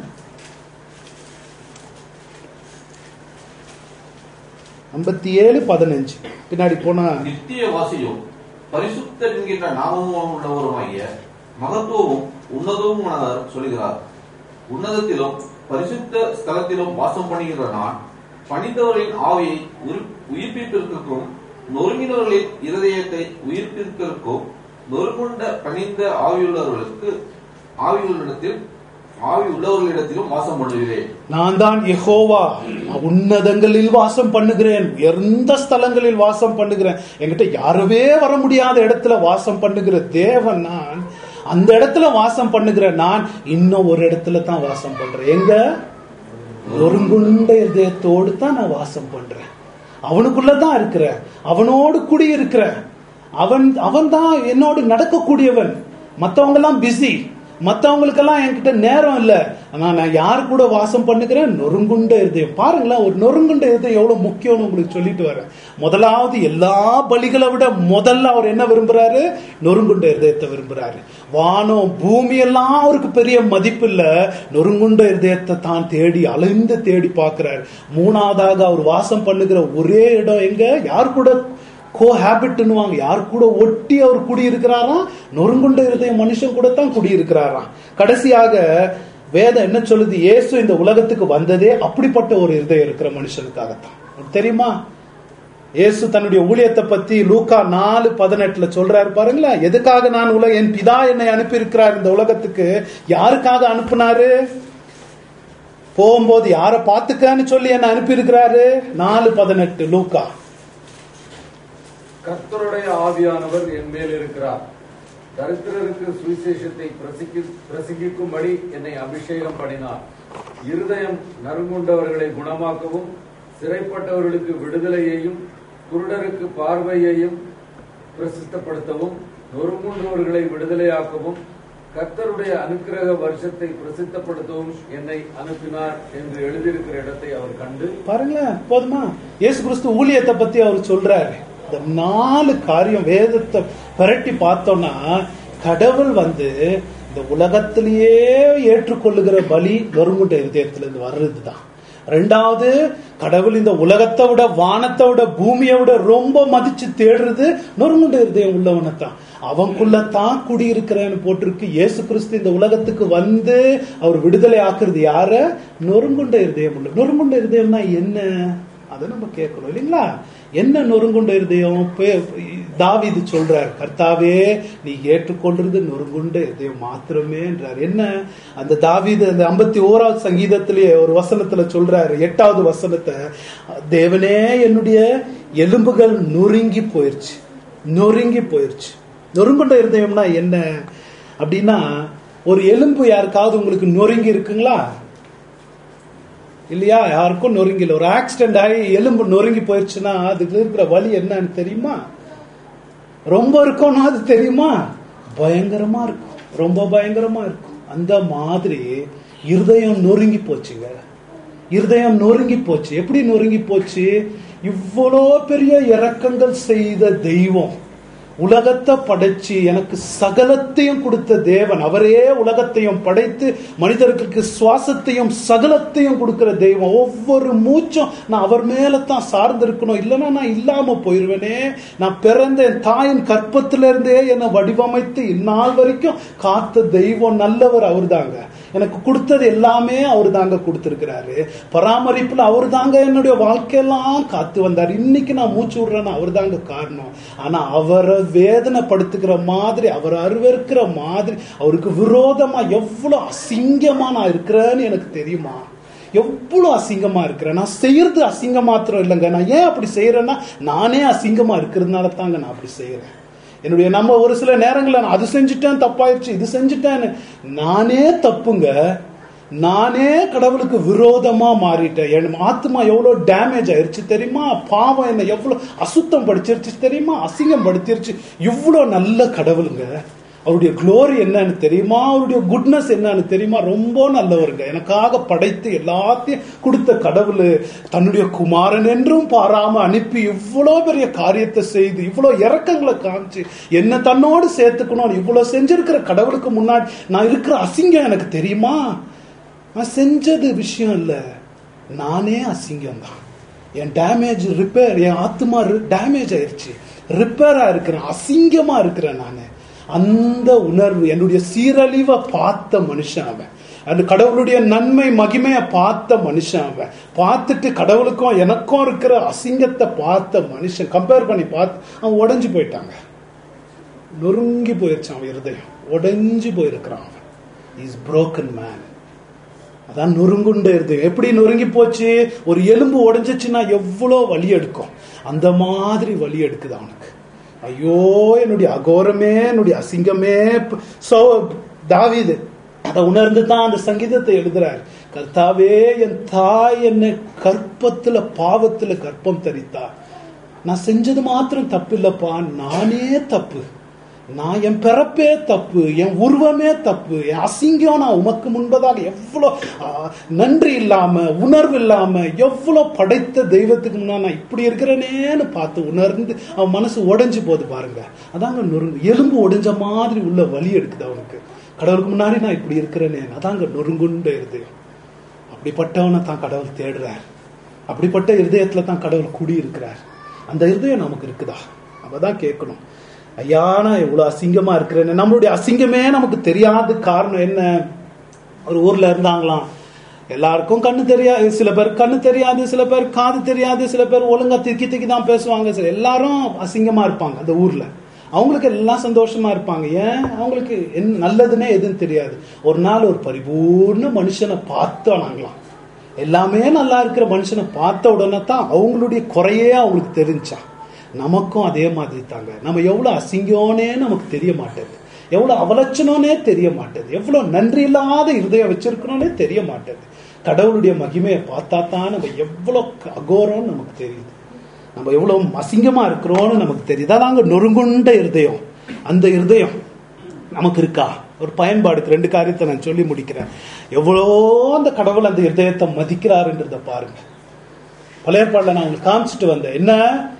ஐம்பத்தி ஏழு பதினஞ்சு பின்னாடி போனா நித்திய வாசியும் பரிசுத்தர் என்கின்ற நாமமும் உள்ளவருமாகிய மகத்துவமும் உன்னதமும் சொல்லுகிறார் உன்னதத்திலும் பரிசுத்த ஸ்தலத்திலும் வாசம் பண்ணுகிற நான் பணிந்தவர்களின் ஆவியை உயிர்- உயிர்ப்பிப்பதற்கும் நொறுங்கினவர்களின் இருதயத்தை உயிர்ப்பிப்பதற்கும் நொறுங்குண்ட பணிந்த ஆவியுள்ளவர்களுக்கு ஆவியுள்ளிடத்தில் ஆவி உள்ளவர்களிடத்திலும் வாசம் பண்ணுகிறேன் நான் தான் யெகோவா உன்னதங்களில் வாசம் பண்ணுகிறேன் உயர்ந்த ஸ்தலங்களில் வாசம் பண்ணுகிறேன் என்கிட்ட யாருமே வர முடியாத இடத்துல வாசம் பண்ணுகிற தேவன் நான் அந்த இடத்துல வாசம் பண்ணுகிற நான் இன்னும் ஒரு இடத்துல தான் வாசம் பண்றேன் எங்க ஒருங்குண்ட இதயத்தோடு தான் நான் வாசம் பண்றேன் அவனுக்குள்ள தான் இருக்கிறேன் அவனோடு குடி இருக்கிறேன் அவன் அவன் தான் என்னோடு நடக்கக்கூடியவன் மத்தவங்க எல்லாம் பிஸி மத்தவங்களுக்கெல்லாம் என்கிட்ட நேரம் இல்ல ஆனா நான் யார் கூட வாசம் பண்ணுகிறேன் நொறுங்குண்ட இருதயம் பாருங்களேன் ஒரு நொறுங்குண்ட இருதயம் எவ்வளவு முக்கியம்னு உங்களுக்கு சொல்லிட்டு வரேன் முதலாவது எல்லா பலிகளை விட முதல்ல அவர் என்ன விரும்புறாரு நொறுங்குண்ட இருதயத்தை விரும்புறாரு வானம் பூமி எல்லாம் அவருக்கு பெரிய மதிப்பு இல்ல நொறுங்குண்ட இருதயத்தை தான் தேடி அலைந்து தேடி பார்க்கிறார் மூணாவதாக அவர் வாசம் பண்ணுகிற ஒரே இடம் எங்க யார் கூட கோ ஹேபிட்னுவாங்க யார் கூட ஒட்டி அவர் குடியிருக்கிறாராம் நொறுங்குண்ட இருதய மனுஷன் கூட தான் குடியிருக்கிறாராம் கடைசியாக வேதம் என்ன சொல்லுது இயேசு இந்த உலகத்துக்கு வந்ததே அப்படிப்பட்ட ஒரு இருதயம் இருக்கிற மனுஷனுக்காகத்தான் உங்களுக்கு தெரியுமா இயேசு தன்னுடைய ஊழியத்தை பத்தி லூக்கா நாலு பதினெட்டுல சொல்றாரு பாருங்களேன் எதுக்காக நான் உலக என் பிதா என்னை அனுப்பியிருக்கிறார் இந்த உலகத்துக்கு யாருக்காக அனுப்புனாரு போகும்போது யாரை பார்த்துக்கன்னு சொல்லி என்ன அனுப்பியிருக்கிறாரு நாலு பதினெட்டு லூக்கா கர்த்தருடைய ஆவியானவர் என் மேல் இருக்கிறார் தரித்திரருக்கு சுவிசேஷத்தை பிரசிக்கி- பிரசங்கிக்கும்படி என்னை அபிஷேகம் பண்ணினார் இருதயம் நறுங்குண்டவர்களை குணமாக்கவும் சிறைப்பட்டவர்களுக்கு விடுதலையையும் குருடருக்கு பார்வையையும் பிரசித்தப்படுத்தவும் நொறுங்குண்டவர்களை விடுதலையாக்கவும் கர்த்தருடைய அனுக்கிரக வருஷத்தை பிரசித்தப்படுத்தவும் என்னை அனுப்பினார் என்று எழுதியிருக்கிற இடத்தை அவர் கண்டு பாருங்களேன் போதுமா இயேசு கிறிஸ்து ஊழியத்தை பத்தி அவர் சொல்றாரு இந்த நாலு காரியம் வேதத்தை புரட்டி பார்த்தோம்னா கடவுள் வந்து இந்த உலகத்திலேயே ஏற்றுக்கொள்ளுகிற பலி நொறுங்குண்ட இருதயத்திலிருந்து வர்றதுதான் ரெண்டாவது கடவுள் இந்த உலகத்தை விட வானத்தை விட பூமியை விட ரொம்ப மதிச்சு தேடுறது நொறுங்குண்ட இருதயம் உள்ளவனைத்தான் அவனுக்குள்ளதான் குடியிருக்கிறேன்னு போட்டிருக்கு இயேசு கிறிஸ்து இந்த உலகத்துக்கு வந்து அவர் விடுதலை ஆக்குறது யார நொறுங்குண்ட இருதயம் உள்ள நொறுங்குண்ட இருதயம்னா என்ன அதை நம்ம கேட்கணும் இல்லைங்களா என்ன நொறுங்குண்ட இருதயம் பே- தாவீது சொல்றார் கர்த்தாவே நீ ஏற்றுக்கொள்றது நொறுங்குண்ட இதயம் மாத்திரமே என்றார் என்ன அந்த தாவீது அந்த ஐம்பத்தி ஓராவது சங்கீதத்திலேயே ஒரு வசனத்துல சொல்றாரு எட்டாவது வசனத்தை தேவனே என்னுடைய எலும்புகள் நொறுங்கி போயிருச்சு நொறுங்கி போயிருச்சு நொறுங்குண்ட இருதயம்னா என்ன அப்படின்னா ஒரு எலும்பு யாருக்காவது உங்களுக்கு நொறுங்கி இருக்குங்களா இல்லையா யாருக்கும் நொறுங்கல ஒரு ஆக்சிடென்ட் ஆகி எலும்பு நொறுங்கி போயிடுச்சுன்னா அதுக்கு இருக்கிற வலி என்னன்னு தெரியுமா ரொம்ப இருக்கும்னா அது தெரியுமா பயங்கரமா இருக்கும் ரொம்ப பயங்கரமா இருக்கும் அந்த மாதிரி இருதயம் நொறுங்கி போச்சுங்க இருதயம் நொறுங்கி போச்சு எப்படி நொறுங்கி போச்சு இவ்வளோ பெரிய இரக்கங்கள் செய்த தெய்வம் உலகத்தை படைச்சு எனக்கு சகலத்தையும் கொடுத்த தேவன் அவரே உலகத்தையும் படைத்து மனிதர்களுக்கு சுவாசத்தையும் சகலத்தையும் கொடுக்கிற தெய்வம் ஒவ்வொரு மூச்சும் நான் அவர் மேல தான் சார்ந்து இருக்கணும் இல்லைன்னா நான் இல்லாம போயிருவேனே நான் பிறந்த என் தாயின் கற்பத்திலிருந்தே என்னை வடிவமைத்து இந்நாள் வரைக்கும் காத்த தெய்வம் நல்லவர் அவர் தாங்க எனக்கு கொடுத்தது எல்லாமே அவர் தாங்க கொடுத்திருக்கிறாரு பராமரிப்புல அவர் தாங்க என்னுடைய வாழ்க்கையெல்லாம் காத்து வந்தார் இன்னைக்கு நான் மூச்சு விடுறேன்னு அவர் தாங்க காரணம் ஆனா அவரை வேதனைப்படுத்துகிற மாதிரி அவர் அருவருக்கிற மாதிரி அவருக்கு விரோதமா எவ்வளவு அசிங்கமா நான் இருக்கிறேன்னு எனக்கு தெரியுமா எவ்வளவு அசிங்கமா இருக்கிறேன் நான் செய்யறது அசிங்கம் மாத்திரம் இல்லைங்க நான் ஏன் அப்படி செய்யறேன்னா நானே அசிங்கமா இருக்கிறதுனால தாங்க நான் அப்படி செய்யறேன் என்னுடைய நம்ம ஒரு சில நேரங்களில் நான் அது செஞ்சுட்டேன் தப்பாயிடுச்சு இது செஞ்சுட்டேன்னு நானே தப்புங்க நானே கடவுளுக்கு விரோதமா மாறிட்டேன் என் ஆத்மா எவ்வளவு டேமேஜ் ஆயிருச்சு தெரியுமா பாவம் என்ன எவ்வளவு அசுத்தம் படிச்சிருச்சு தெரியுமா அசிங்கம் படுத்திருச்சு இவ்வளவு நல்ல கடவுளுங்க அவருடைய க்ளோரி என்னன்னு தெரியுமா அவருடைய குட்னஸ் என்னன்னு தெரியுமா ரொம்ப நல்லவருங்க எனக்காக படைத்து எல்லாத்தையும் கொடுத்த கடவுள் தன்னுடைய குமாரன் என்றும் பாராம அனுப்பி இவ்வளோ பெரிய காரியத்தை செய்து இவ்வளோ இறக்கங்களை காமிச்சு என்ன தன்னோடு சேர்த்துக்கணும் இவ்வளோ செஞ்சிருக்கிற கடவுளுக்கு முன்னாடி நான் இருக்கிற அசிங்கம் எனக்கு தெரியுமா நான் செஞ்சது விஷயம் இல்லை நானே அசிங்கம் தான் என் டேமேஜ் ரிப்பேர் என் ஆத்மா டேமேஜ் ஆயிருச்சு ரிப்பேரா இருக்கிறேன் அசிங்கமா இருக்கிறேன் நான் அந்த உணர்வு என்னுடைய சீரழிவை பார்த்த மனுஷன் அவன் அந்த கடவுளுடைய நன்மை மகிமையை பார்த்த மனுஷன் அவன் பார்த்துட்டு கடவுளுக்கும் எனக்கும் இருக்கிற அசிங்கத்தை பார்த்த மனுஷன் கம்பேர் பண்ணி பார்த்து அவன் உடஞ்சு போயிட்டாங்க நொறுங்கி போயிருச்சான் அவன் இருதயம் உடைஞ்சு போயிருக்கிறான் அவன் இஸ் broken மேன் அதான் நொறுங்குண்ட இருதயம் எப்படி நொறுங்கி போச்சு ஒரு எலும்பு உடைஞ்சிச்சுன்னா எவ்வளோ வலி எடுக்கும் அந்த மாதிரி வலி எடுக்குது அவனுக்கு ஐயோ என்னுடைய அகோரமே என்னுடைய அசிங்கமே ப- சோ தாவீது அதை உணர்ந்து தான் அந்த சங்கீதத்தை எழுதுறார் கர்த்தாவே என் தாய் என்னை கற்பத்துல பாவத்துல கற்பம் தரித்தா நான் செஞ்சது மாத்திரம் தப்பு இல்லப்பா நானே தப்பு நான் என் பிறப்பே தப்பு என் உருவமே தப்பு என் அசிங்கம் நான் உமக்கு முன்பதாக எவ்வளோ ஆ, நன்றி இல்லாம உணர்வு இல்லாம எவ்வளோ படைத்த தெய்வத்துக்கு முன்னா நான் இப்படி இருக்கிறேனேன்னு பார்த்து உணர்ந்து அவன் மனசு உடைஞ்சு போகுது பாருங்க அதாங்க நொறுங்கு எலும்பு உடைஞ்ச மாதிரி உள்ள வலி எடுக்குது அவனுக்கு கடவுளுக்கு முன்னாடி நான் இப்படி இருக்கிறேனே அதாங்க நொறுங்குண்ட இருதயம் அப்படிப்பட்டவனை தான் கடவுள் தேடுறார் அப்படிப்பட்ட இருதயத்துல தான் கடவுள் குடி இருக்கிறார் அந்த இருதயம் நமக்கு இருக்குதா நம்ம தான் கேட்கணும் ஐயா நான் இவ்வளவு அசிங்கமா இருக்கிறேன்னு நம்மளுடைய அசிங்கமே நமக்கு தெரியாத காரணம் என்ன ஒரு ஊர்ல இருந்தாங்களாம் எல்லாருக்கும் கண்ணு தெரியாது சில பேர் கண்ணு தெரியாது சில பேர் காது தெரியாது சில பேர் ஒழுங்கா திக்கி திக்கி தான் பேசுவாங்க சில எல்லாரும் அசிங்கமா இருப்பாங்க அந்த ஊர்ல அவங்களுக்கு எல்லாம் சந்தோஷமா இருப்பாங்க ஏன் அவங்களுக்கு என்ன நல்லதுன்னே எதுன்னு தெரியாது ஒரு நாள் ஒரு பரிபூர்ண மனுஷனை பார்த்தோனாங்களாம் எல்லாமே நல்லா இருக்கிற மனுஷனை பார்த்த உடனே தான் அவங்களுடைய குறையே அவங்களுக்கு தெரிஞ்சான் நமக்கும் அதே மாதிரி தாங்க நம்ம எவ்வளவு அசிங்கம்னே நமக்கு தெரிய மாட்டேது எவ்வளவு அவலட்சணம்னே தெரிய மாட்டேது எவ்வளவு நன்றி இல்லாத இருதயம் வச்சிருக்கணும்னே தெரிய மாட்டேது கடவுளுடைய மகிமையை பார்த்தா தான் நம்ம எவ்வளவு அகோரம்னு நமக்கு தெரியுது நம்ம எவ்வளவு அசிங்கமா இருக்கிறோம்னு நமக்கு தெரியுது அதாங்க நொறுங்குண்ட இருதயம் அந்த இருதயம் நமக்கு இருக்கா ஒரு பயன்பாடுக்கு ரெண்டு காரியத்தை நான் சொல்லி முடிக்கிறேன் எவ்வளோ அந்த கடவுள் அந்த இருதயத்தை மதிக்கிறாருன்றத பாருங்க பழைய ஏற்பாடுல நான் உங்களுக்கு காமிச்சிட்டு வந்தேன் என்ன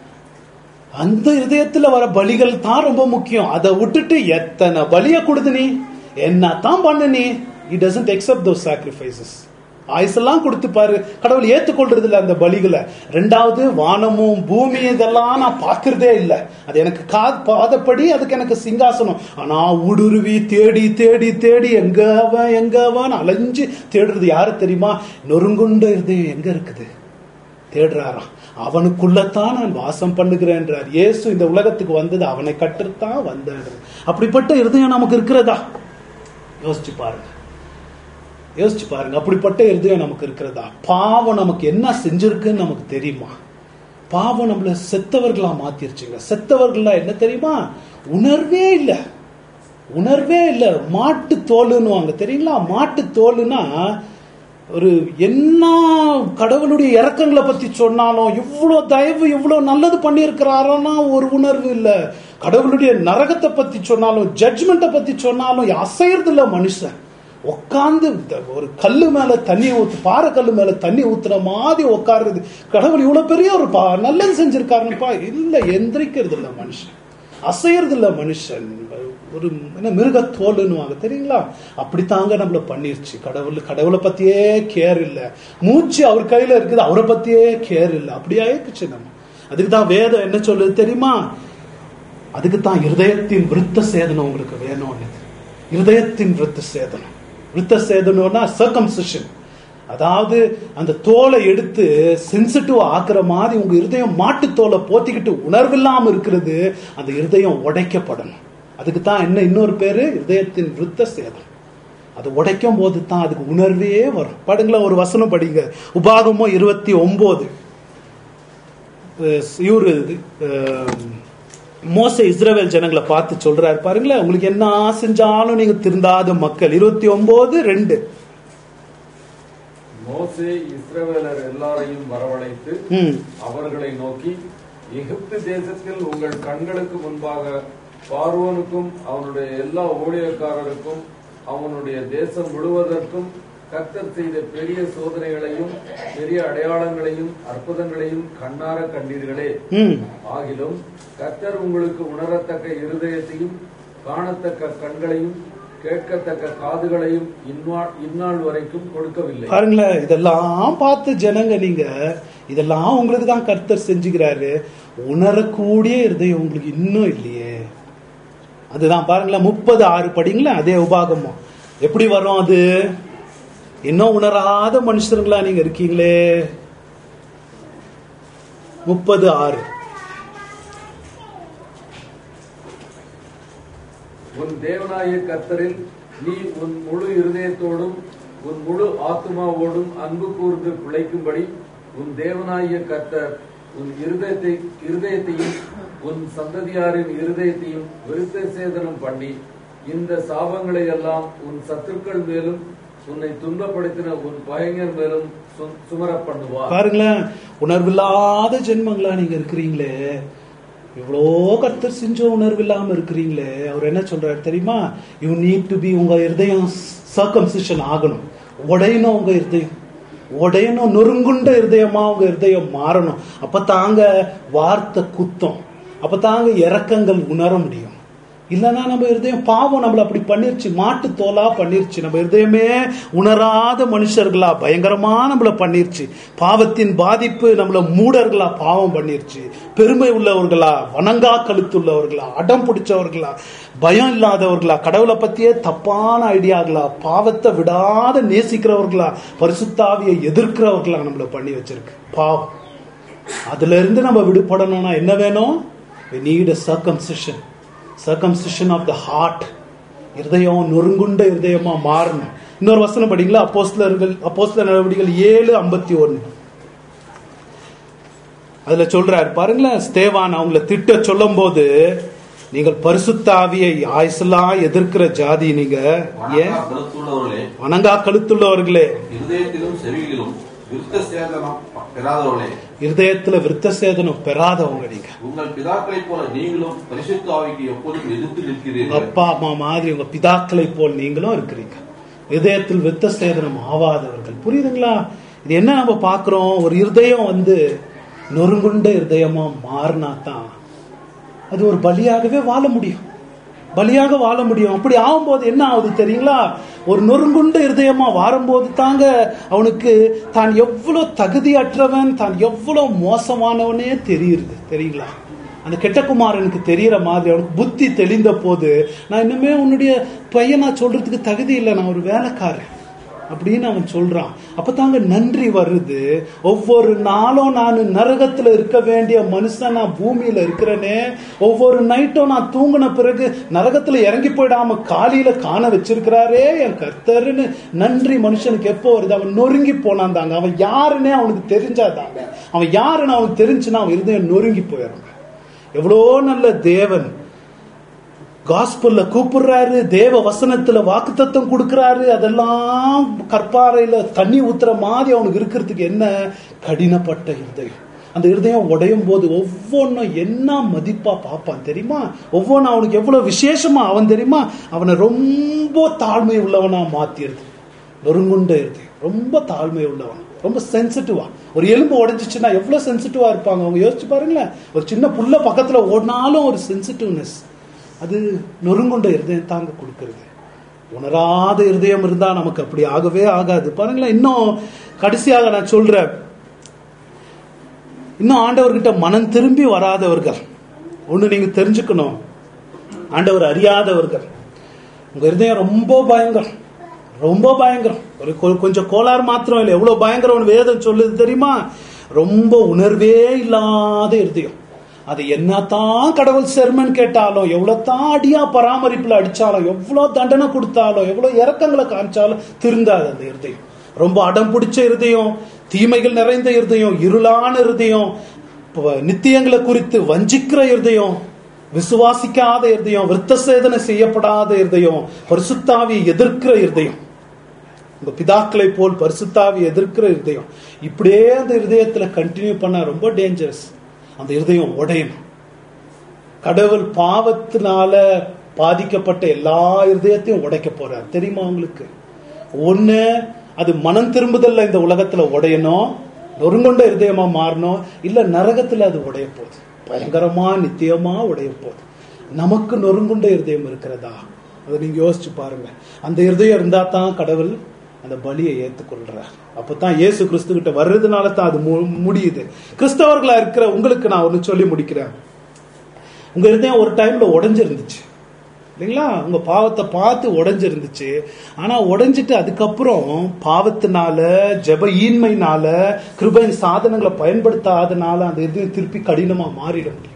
அந்த இருதயத்துல வர பலிகள் தான் ரொம்ப முக்கியம் அதை விட்டுட்டு எத்தனை பலிய கொடுத்து நீ என்ன தான் பண்ண நீ it doesn't accept those sacrifices ஆயுசெல்லாம் கொடுத்து பாரு கடவுள் ஏத்துக்கொள்றது இல்ல அந்த பலிகளை ரெண்டாவது வானமும் பூமி இதெல்லாம் நான் பார்க்கறதே இல்லை அது எனக்கு கா பாதப்படி அதுக்கு எனக்கு சிங்காசனம் ஆனா ஊடுருவி தேடி தேடி தேடி எங்க அவன் எங்க அவன் அலைஞ்சு தேடுறது யாரு தெரியுமா நொறுங்குண்ட இருதயம் எங்க இருக்குது தேடுறாராம் அவனுக்குள்ளத்தான் நான் வாசம் பண்ணுகிறேன்றார் இயேசு இந்த உலகத்துக்கு வந்தது அவனை கற்றுத்தான் வந்தார் அப்படிப்பட்ட இருதயம் நமக்கு இருக்கிறதா யோசிச்சு பாருங்க யோசிச்சு பாருங்க அப்படிப்பட்ட இருதயம் நமக்கு இருக்கிறதா பாவம் நமக்கு என்ன செஞ்சிருக்குன்னு நமக்கு தெரியுமா பாவம் நம்மள செத்தவர்களா மாத்திருச்சுங்க செத்தவர்களா என்ன தெரியுமா உணர்வே இல்லை உணர்வே இல்லை மாட்டு தோலுன்னுவாங்க தெரியுங்களா மாட்டு தோலுனா ஒரு என்ன கடவுளுடைய இறக்கங்களை பத்தி சொன்னாலும் இவ்வளோ தயவு இவ்வளோ நல்லது பண்ணியிருக்கிறாரோன்னா ஒரு உணர்வு இல்லை கடவுளுடைய நரகத்தை பத்தி சொன்னாலும் ஜட்ஜ்மெண்ட்டை பத்தி சொன்னாலும் அசையறது இல்லை மனுஷன் உட்காந்து ஒரு கல்லு மேல தண்ணி ஊத்து பாறை கல்லு மேல தண்ணி ஊத்துற மாதிரி உட்காருது கடவுள் இவ்வளவு பெரிய ஒரு பா நல்லது செஞ்சிருக்காருப்பா இல்ல எந்திரிக்கிறது இல்ல மனுஷன் அசையறது இல்ல மனுஷன் ஒரு என்ன மிருகத்தோலுன்னுவாங்க தெரியுங்களா அப்படித்தாங்க நம்மள பண்ணிருச்சு கடவுள் கடவுளை பத்தியே கேர் இல்ல மூச்சு அவர் கையில இருக்குது அவரை பத்தியே கேர் இல்ல அப்படியே ஆயிடுச்சு நம்ம அதுக்கு தான் வேதம் என்ன சொல்லுது தெரியுமா அதுக்கு தான் இருதயத்தின் விருத்த சேதனம் உங்களுக்கு வேணும் இருதயத்தின் விருத்த சேதனம் விருத்த சேதனம்னா சர்க்கம்சிஷன் அதாவது அந்த தோலை எடுத்து சென்சிட்டிவ் ஆக்குற மாதிரி உங்க இருதயம் மாட்டு தோலை போத்திக்கிட்டு உணர்வில்லாம இருக்கிறது அந்த இருதயம் உடைக்கப்படணும் அதுக்கு தான் என்ன இன்னொரு பேரு இருதயத்தின் விருத்த சேதம் அது உடைக்கும் போது தான் அதுக்கு உணர்வே வரும் படுங்களேன் ஒரு வசனம் படிங்க உபாகமோ இருபத்தி ஒன்பது இவரு மோச இஸ்ரவேல் ஜனங்களை பார்த்து சொல்றாரு பாருங்களேன் உங்களுக்கு என்ன செஞ்சாலும் நீங்க திருந்தாத மக்கள் இருபத்தி ஒன்பது ரெண்டு மோசே இஸ்ரவேலர் எல்லாரையும் வரவழைத்து ம் அவர்களை நோக்கி எகிப்து தேசத்தில் உங்கள் கண்களுக்கு முன்பாக பார்வோனுக்கும் அவனுடைய எல்லா ஊழியக்காரருக்கும் அவனுடைய தேசம் முழுவதற்கும் கர்த்தர் செய்த பெரிய சோதனைகளையும் பெரிய அடையாளங்களையும் அற்புதங்களையும் கண்ணார கண்டீர்களே ம் ஆகிலும் கர்த்தர் உங்களுக்கு உணரத்தக்க இருதயத்தையும் காணத்தக்க கண்களையும் கேட்கத்தக்க காதுகளையும் இந்நாள் இந்நாள் வரைக்கும் கொடுக்கவில்லை பாருங்களேன் இதெல்லாம் பார்த்து ஜனங்க நீங்க இதெல்லாம் உங்களுக்கு தான் கர்த்தர் செஞ்சுக்கிறாரு உணரக்கூடிய இருதயம் உங்களுக்கு இன்னும் இல்லையே அதுதான் பாருங்களேன் முப்பது ஆறு படிங்களேன் அதே உபாகமம் எப்படி வரும் அது இன்னும் உணராத மனுஷருங்களா நீங்க இருக்கீங்களே முப்பது ஆறு உன் தேவனாய கர்த்தரில் நீ உன் முழு இருதயத்தோடும் உன் முழு ஆத்துமாவோடும் அன்பு கூர்ந்து பிழைக்கும்படி உன் தேவனாய கர்த்தர் உன் இருதயத்தை இருதயத்தையும் உன் சந்ததியாரின் இருதயத்தையும் விருத்த சேதனம் பண்ணி இந்த சாபங்களை எல்லாம் உன் சத்துருக்கள் மேலும் உன்னை துன்பப்படுத்தின உன் பகைஞர் மேலும் சு- சுமரப் பண்ணுவார் பாருங்களேன் உணர்வில்லாத ஜென்மங்களா நீங்க இருக்கிறீங்களே இவ்வளோ கர்த்தர் செஞ்ச உணர்வு இல்லாம இருக்கிறீங்களே அவர் என்ன சொல்றாரு தெரியுமா யூ நீட் டு பி உங்க இருதயம் சர்க்கம்சிஷன் ஆகணும் உடையணும் உங்க இருதயம் உடையணும் நொறுங்குண்ட இருதயமா உங்க இருதயம் மாறணும் அப்ப தாங்க வார்த்தை குத்தம் அப்ப தாங்க இறக்கங்கள் உணர முடியும் இல்லைன்னா நம்ம இருதயம் பாவம் நம்மள அப்படி பண்ணிருச்சு மாட்டு தோலா பண்ணிருச்சு நம்ம இருதயமே உணராத மனுஷர்களா பயங்கரமா நம்மள பண்ணிருச்சு பாவத்தின் பாதிப்பு நம்மள மூடர்களா பாவம் பண்ணிருச்சு பெருமை உள்ளவர்களா வணங்கா கழுத்துள்ளவர்களா அடம் பிடிச்சவர்களா பயம் இல்லாதவர்களா கடவுளை பத்தியே தப்பான ஐடியாங்களா பாவத்தை விடாத நேசிக்கிறவர்களா பரிசுத்தாவியை எதிர்க்கிறவர்களா நம்மள பண்ணி வச்சிருக்கு பாவம் அதுல இருந்து நம்ம விடுபடணும்னா என்ன வேணும் we need a circumcision circumcision of the heart இருதயம் நொறுங்குண்ட இருதயமா மாறணும் இன்னொரு வசனம் படிங்களா அப்போஸ்தலர்கள் அப்போஸ்தலர் நடவடிக்கைகள் ஏழு ஐம்பத்தி ஒன்னு அதுல சொல்றாரு பாருங்களேன் ஸ்தேவான் அவங்கள திட்ட சொல்லும் போது நீங்கள் பரிசுத்தாவியை ஆயுசெல்லாம் எதிர்க்கிற ஜாதி நீங்க ஏன் வணங்கா கருத்துள்ளவர்களே வணங்கா கழுத்துள்ளவர்களே இருதயத்திலும் செவிகளிலும் விருத்த சேதனம் பெறாதவர்களே இருதயத்துல விருத்த சேதனம் பெறாதவங்க நீங்க உங்கள் பிதாக்களைப் போல நீங்களும் பரிசுத்த ஆவிக்கு எப்போதும் எதிர்த்து உங்க நிற்கிறீர்கள் அப்பா அம்மா மாதிரி உங்க பிதாக்களை போல் நீங்களும் இருக்கிறீங்க இதயத்தில் விருத்த சேதனம் ஆவாதவர்கள் புரியுதுங்களா இது என்ன நம்ம பார்க்கிறோம் ஒரு இருதயம் வந்து நொறுங்குண்ட இருதயமா மாறினா தான் அது ஒரு பலியாகவே வாழ முடியும் பலியாக வாழ முடியும் அப்படி ஆகும்போது என்ன ஆகுது தெரியுங்களா ஒரு நொறுங்குண்ட இருதயமா வாரும்போது தாங்க அவனுக்கு தான் எவ்வளவு தகுதியற்றவன் தான் எவ்வளவு மோசமானவனே தெரியுது தெரியுங்களா அந்த கெட்டகுமாரனுக்கு தெரியற மாதிரி அவனுக்கு புத்தி தெளிந்த போது நான் இன்னுமே உன்னுடைய பையன் நான் சொல்றதுக்கு தகுதி இல்லை நான் ஒரு வேலைக்காரன் அப்படின்னு அவன் சொல்றான் அப்பதாங்க நன்றி வருது ஒவ்வொரு நாளும் நான் நரகத்துல இருக்க வேண்டிய மனுஷன் நான் பூமியில இருக்கிறேனே ஒவ்வொரு நைட்டும் நான் தூங்கின பிறகு நரகத்துல இறங்கி போயிடாம காலியில காண வச்சிருக்கிறாரே என் கர்த்தர்னு நன்றி மனுஷனுக்கு எப்போ வருது அவன் நொறுங்கி போனான் தாங்க அவன் யாருன்னே அவனுக்கு தெரிஞ்சாதாங்க அவன் யாருன்னு அவனுக்கு தெரிஞ்சுன்னா அவன் இருதயம் நொறுங்கி போயிடுறாங்க எவ்வளோ நல்ல தேவன் காஸ்பல்ல கூப்பிடுறாரு தேவ வசனத்துல வாக்குத்தத்தம் கொடுக்கறாரு அதெல்லாம் கற்பாறையில தண்ணி ஊத்துற மாதிரி அவனுக்கு இருக்கிறதுக்கு என்ன கடினப்பட்ட இருதயம் அந்த இருதயம் உடையும் போது ஒவ்வொன்றும் என்ன மதிப்பா பார்ப்பான் தெரியுமா ஒவ்வொன்றும் அவனுக்கு எவ்வளவு விசேஷமா அவன் தெரியுமா அவனை ரொம்ப தாழ்மை உள்ளவனா மாத்திருது நொறுங்குண்ட இருதயம் ரொம்ப தாழ்மை உள்ளவன் ரொம்ப சென்சிட்டிவா ஒரு எலும்பு உடைஞ்சிச்சுன்னா எவ்வளவு சென்சிட்டிவா இருப்பாங்க அவங்க யோசிச்சு பாருங்களேன் ஒரு சின்ன புல்ல பக்கத்துல ஓடினாலும் ஒரு சென்சிட்டிவ்னஸ் அது நொறுங்குண்ட இருதயம் தாங்க கொடுக்கறது உணராத இருதயம் இருந்தா நமக்கு அப்படி ஆகவே ஆகாது பாருங்களேன் இன்னும் கடைசியாக நான் சொல்றேன் இன்னும் ஆண்டவர்கிட்ட மனம் திரும்பி வராதவர்கள் ஒண்ணு நீங்க தெரிஞ்சுக்கணும் ஆண்டவர் அறியாதவர்கள் உங்க இருதயம் ரொம்ப பயங்கரம் ரொம்ப பயங்கரம் ஒரு கொ- கொஞ்சம் கோளாறு மாத்திரம் இல்லை எவ்வளவு பயங்கரம் வேதம் சொல்லுது தெரியுமா ரொம்ப உணர்வே இல்லாத இருதயம் அது என்னத்தான் கடவுள் செர்மன் கேட்டாலும் எவ்வளவுதான் அடியா பராமரிப்புல அடிச்சாலும் எவ்வளவு தண்டனை கொடுத்தாலும் எவ்வளவு இறக்கங்களை காமிச்சாலும் திருந்தாது அந்த இருதயம் ரொம்ப அடம் பிடிச்ச இருதயம் தீமைகள் நிறைந்த இருதயம் இருளான இருதயம் ப- நித்தியங்களை குறித்து வஞ்சிக்கிற இருதயம் விசுவாசிக்காத இருதயம் விருத்த சேதனை செய்யப்படாத இருதயம் பரிசுத்தாவியை எதிர்க்கிற இருதயம் உங்க பிதாக்களை போல் பரிசுத்தாவி எதிர்க்கிற இருதயம் இப்படியே அந்த இருதயத்துல கண்டினியூ பண்ணா ரொம்ப டேஞ்சரஸ் அந்த இருதயம் உடையணும் கடவுள் பாவத்தினால பாதிக்கப்பட்ட எல்லா இருதயத்தையும் உடைக்க போறார் தெரியுமா உங்களுக்கு ஒண்ணு அது மனம் திரும்புதல்ல இந்த உலகத்துல உடையணும் நொறுங்கொண்ட இருதயமா மாறணும் இல்ல நரகத்துல அது உடைய போகுது பயங்கரமா நித்தியமா உடைய போகுது நமக்கு நொறுங்குண்ட இருதயம் இருக்கிறதா அதை நீங்க யோசிச்சு பாருங்க அந்த இருதயம் இருந்தா தான் கடவுள் அந்த பலியை ஏத்துக்கொள்றார் அப்பதான் இயேசு கிறிஸ்து கிட்ட வர்றதுனால தான் அது மு- முடியுது கிறிஸ்தவர்களா இருக்கிற உங்களுக்கு நான் ஒன்னு சொல்லி முடிக்கிறேன் உங்க இருதயம் ஒரு டைம்ல உடைஞ்சிருந்துச்சு இல்லைங்களா உங்க பாவத்தை பார்த்து உடைஞ்சிருந்துச்சு ஆனா உடைஞ்சிட்டு அதுக்கப்புறம் பாவத்தினால ஜெப ஈன்மைனால கிருபையின் சாதனங்களை பயன்படுத்தாதனால அந்த இருதயம் திருப்பி கடினமா மாறிட முடியும்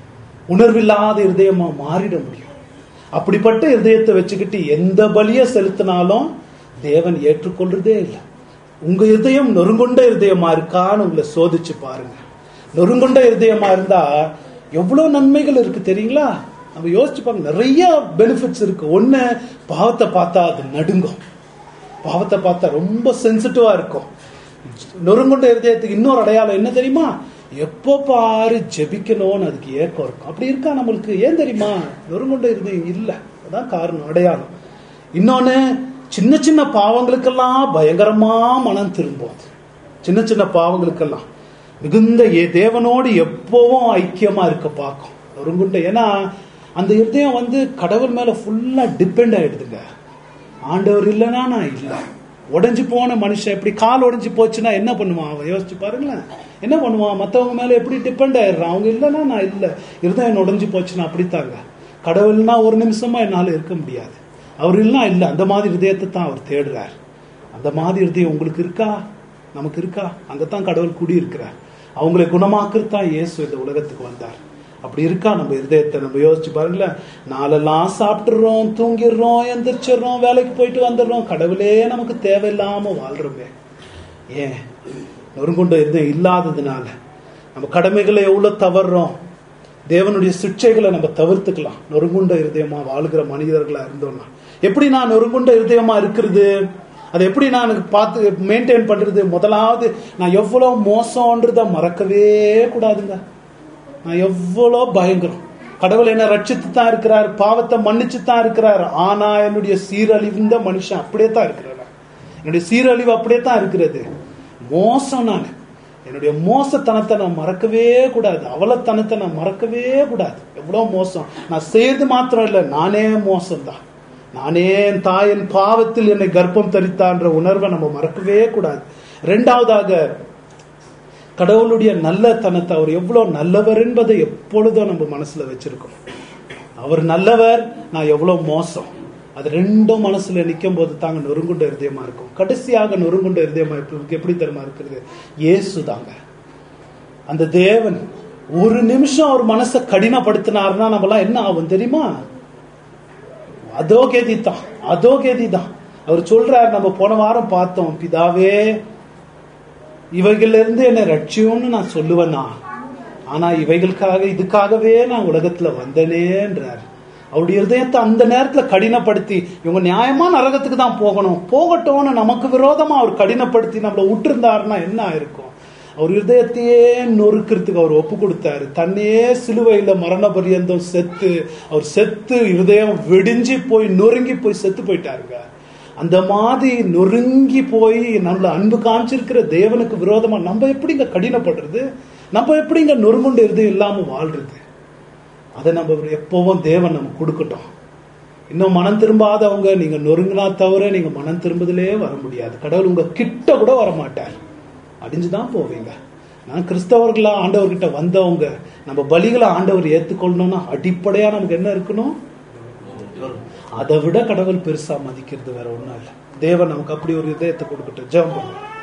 உணர்வில்லாத இருதயமா மாறிட முடியும் அப்படிப்பட்ட இருதயத்தை வச்சுக்கிட்டு எந்த பலியை செலுத்தினாலும் தேவன் ஏற்றுக்கொள்றதே இல்லை உங்க இருதயம் நொறுங்குண்ட இருதயமா இருக்கான்னு உங்களை சோதிச்சு பாருங்க நொறுங்குண்ட இருதயமா இருந்தா எவ்வளவு நன்மைகள் இருக்கு தெரியுங்களா நம்ம யோசிச்சு பாருங்க நிறைய பெனிஃபிட்ஸ் இருக்கு ஒண்ணு பாவத்தை பார்த்தா அது நடுங்கும் பாவத்தை பார்த்தா ரொம்ப சென்சிட்டிவா இருக்கும் நொறுங்குண்ட இருதயத்துக்கு இன்னொரு அடையாளம் என்ன தெரியுமா எப்போ பாரு ஜெபிக்கணும்னு அதுக்கு ஏக்கம் இருக்கும் அப்படி இருக்கா நம்மளுக்கு ஏன் தெரியுமா நொறுங்குண்ட இருதயம் இல்ல அதான் காரணம் அடையாளம் இன்னொன்னு சின்ன சின்ன பாவங்களுக்கெல்லாம் பயங்கரமா மனம் திரும்பும் சின்ன சின்ன பாவங்களுக்கெல்லாம் மிகுந்த ஏ- தேவனோடு எப்பவும் ஐக்கியமா இருக்க பார்க்கும் நொறுங்குண்ட ஏன்னா அந்த இருதயம் வந்து கடவுள் மேல ஃபுல்லா டிபெண்ட் ஆயிடுதுங்க ஆண்டவர் இல்லைன்னா நான் இல்லை உடைஞ்சு போன மனுஷன் எப்படி கால் உடைஞ்சு போச்சுன்னா என்ன பண்ணுவான் அவன் யோசிச்சு பாருங்களேன் என்ன பண்ணுவான் மத்தவங்க மேல எப்படி டிபெண்ட் ஆயிடுறான் அவங்க இல்லைன்னா நான் இல்லை இருதயம் உடைஞ்சு போச்சுன்னா அப்படித்தாங்க கடவுள்னா ஒரு நிமிஷமா என்னால இருக்க முடியாது அவர் இல்லைன்னா இல்லை அந்த மாதிரி இதயத்தை தான் அவர் தேடுறார் அந்த மாதிரி இருதயம் உங்களுக்கு இருக்கா நமக்கு இருக்கா அங்கதான் கடவுள் குடி இருக்கிறார் அவங்களை குணமாக்குறது தான் இயேசு இந்த உலகத்துக்கு வந்தார் அப்படி இருக்கா நம்ம இருதயத்தை நம்ம யோசிச்சு பாருங்களேன் நாளெல்லாம் சாப்பிட்டுறோம் தூங்கிடுறோம் எந்திரிச்சிடுறோம் வேலைக்கு போயிட்டு வந்துடுறோம் கடவுளே நமக்கு தேவையில்லாம வாழ்றோமே ஏன் நொறுங்குண்ட இருதயம் இல்லாததுனால நம்ம கடமைகளை எவ்வளவு தவறுறோம் தேவனுடைய சிக்ஷைகளை நம்ம தவிர்த்துக்கலாம் நொறுங்குண்ட இருதயமா வாழ்கிற மனிதர்களா இருந்தோம்னா எப்படி நான் நொறுங்குண்ட இருதயமா இருக்கிறது அதை எப்படி நான் பார்த்து மெயின்டைன் பண்றது முதலாவது நான் எவ்வளவு மோசம்ன்றத மறக்கவே கூடாதுங்க நான் எவ்வளோ பயங்கரம் கடவுள் என்ன ரட்சித்து தான் இருக்கிறார் பாவத்தை மன்னிச்சு தான் இருக்கிறார் ஆனா என்னுடைய சீரழிவுந்த மனுஷன் அப்படியே தான் இருக்கிறார் என்னுடைய சீரழிவு அப்படியே தான் இருக்கிறது மோசம் நான் என்னுடைய மோசத்தனத்தை நான் மறக்கவே கூடாது அவலத்தனத்தை நான் மறக்கவே கூடாது எவ்வளவு மோசம் நான் செய்யறது மாத்திரம் இல்லை நானே மோசம்தான் நானே என் தாயின் பாவத்தில் என்னை கர்ப்பம் தரித்தான்ற உணர்வை நம்ம மறக்கவே கூடாது ரெண்டாவதாக கடவுளுடைய நல்லத்தனத்தை அவர் எவ்வளவு நல்லவர் என்பதை எப்பொழுதும் நம்ம மனசுல வச்சிருக்கோம் அவர் நல்லவர் நான் எவ்வளவு மோசம் அது ரெண்டும் மனசுல நிற்கும் போது தாங்க நொறுங்குண்ட இருதயமா இருக்கும் கடைசியாக நொறுங்குண்ட இருதயமா எப்படி- எப்படி தெரியுமா இருக்கிறது இயேசு தாங்க அந்த தேவன் ஒரு நிமிஷம் அவர் மனசை கடினப்படுத்தினாருன்னா நம்மலாம் என்ன ஆகும் தெரியுமா அதோ கேதி தான் அதோ கேதி தான் அவர் சொல்றார் நம்ம போன வாரம் பார்த்தோம் பிதாவே இவைகள்ல இருந்து என்னை ரட்சியும்னு நான் சொல்லுவேனா ஆனா இவைகளுக்காக இதுக்காகவே நான் உலகத்துல வந்தனேன்றார் அவருடைய இருதயத்தை அந்த நேரத்துல கடினப்படுத்தி இவங்க நியாயமா நரகத்துக்கு தான் போகணும் போகட்டும்னு நமக்கு விரோதமா அவர் கடினப்படுத்தி நம்மளை விட்டுருந்தாருன்னா என்ன ஆயிருக்கும் அவர் இருதயத்தையே நொறுக்கிறதுக்கு அவர் ஒப்பு கொடுத்தாரு தன்னையே சிலுவையில மரண பரியந்தம் செத்து அவர் செத்து இருதயம் வெடிஞ்சு போய் நொறுங்கி போய் செத்து போயிட்டாருங்க அந்த மாதிரி நொறுங்கி போய் நம்மள அன்பு காமிச்சிருக்கிற தேவனுக்கு விரோதமா நம்ம எப்படிங்க கடினப்படுறது நம்ம எப்படிங்க நொறுங்குண்டு இருதயம் இல்லாம வாழ்றது அதை நம்ம எப்பவும் தேவன் நமக்கு கொடுக்கட்டும் இன்னும் மனம் திரும்பாதவங்க நீங்க நொறுங்கினா தவிர நீங்க மனம் திரும்புதலே வர முடியாது கடவுள் உங்க கிட்ட கூட வர மாட்டார் அடிஞ்சுதான் போவீங்க நான் கிறிஸ்தவர்களா ஆண்டவர்கிட்ட வந்தவங்க நம்ம பலிகளை ஆண்டவர் ஏத்துக்கொள்ளணும்னா அடிப்படையா நமக்கு என்ன இருக்கணும் அதை விட கடவுள் பெருசா மதிக்கிறது வேற ஒண்ணும் இல்லை தேவன் நமக்கு அப்படி ஒரு இதயத்தை கொடுக்கட்டும் ஜெபம் பண்ணுங்க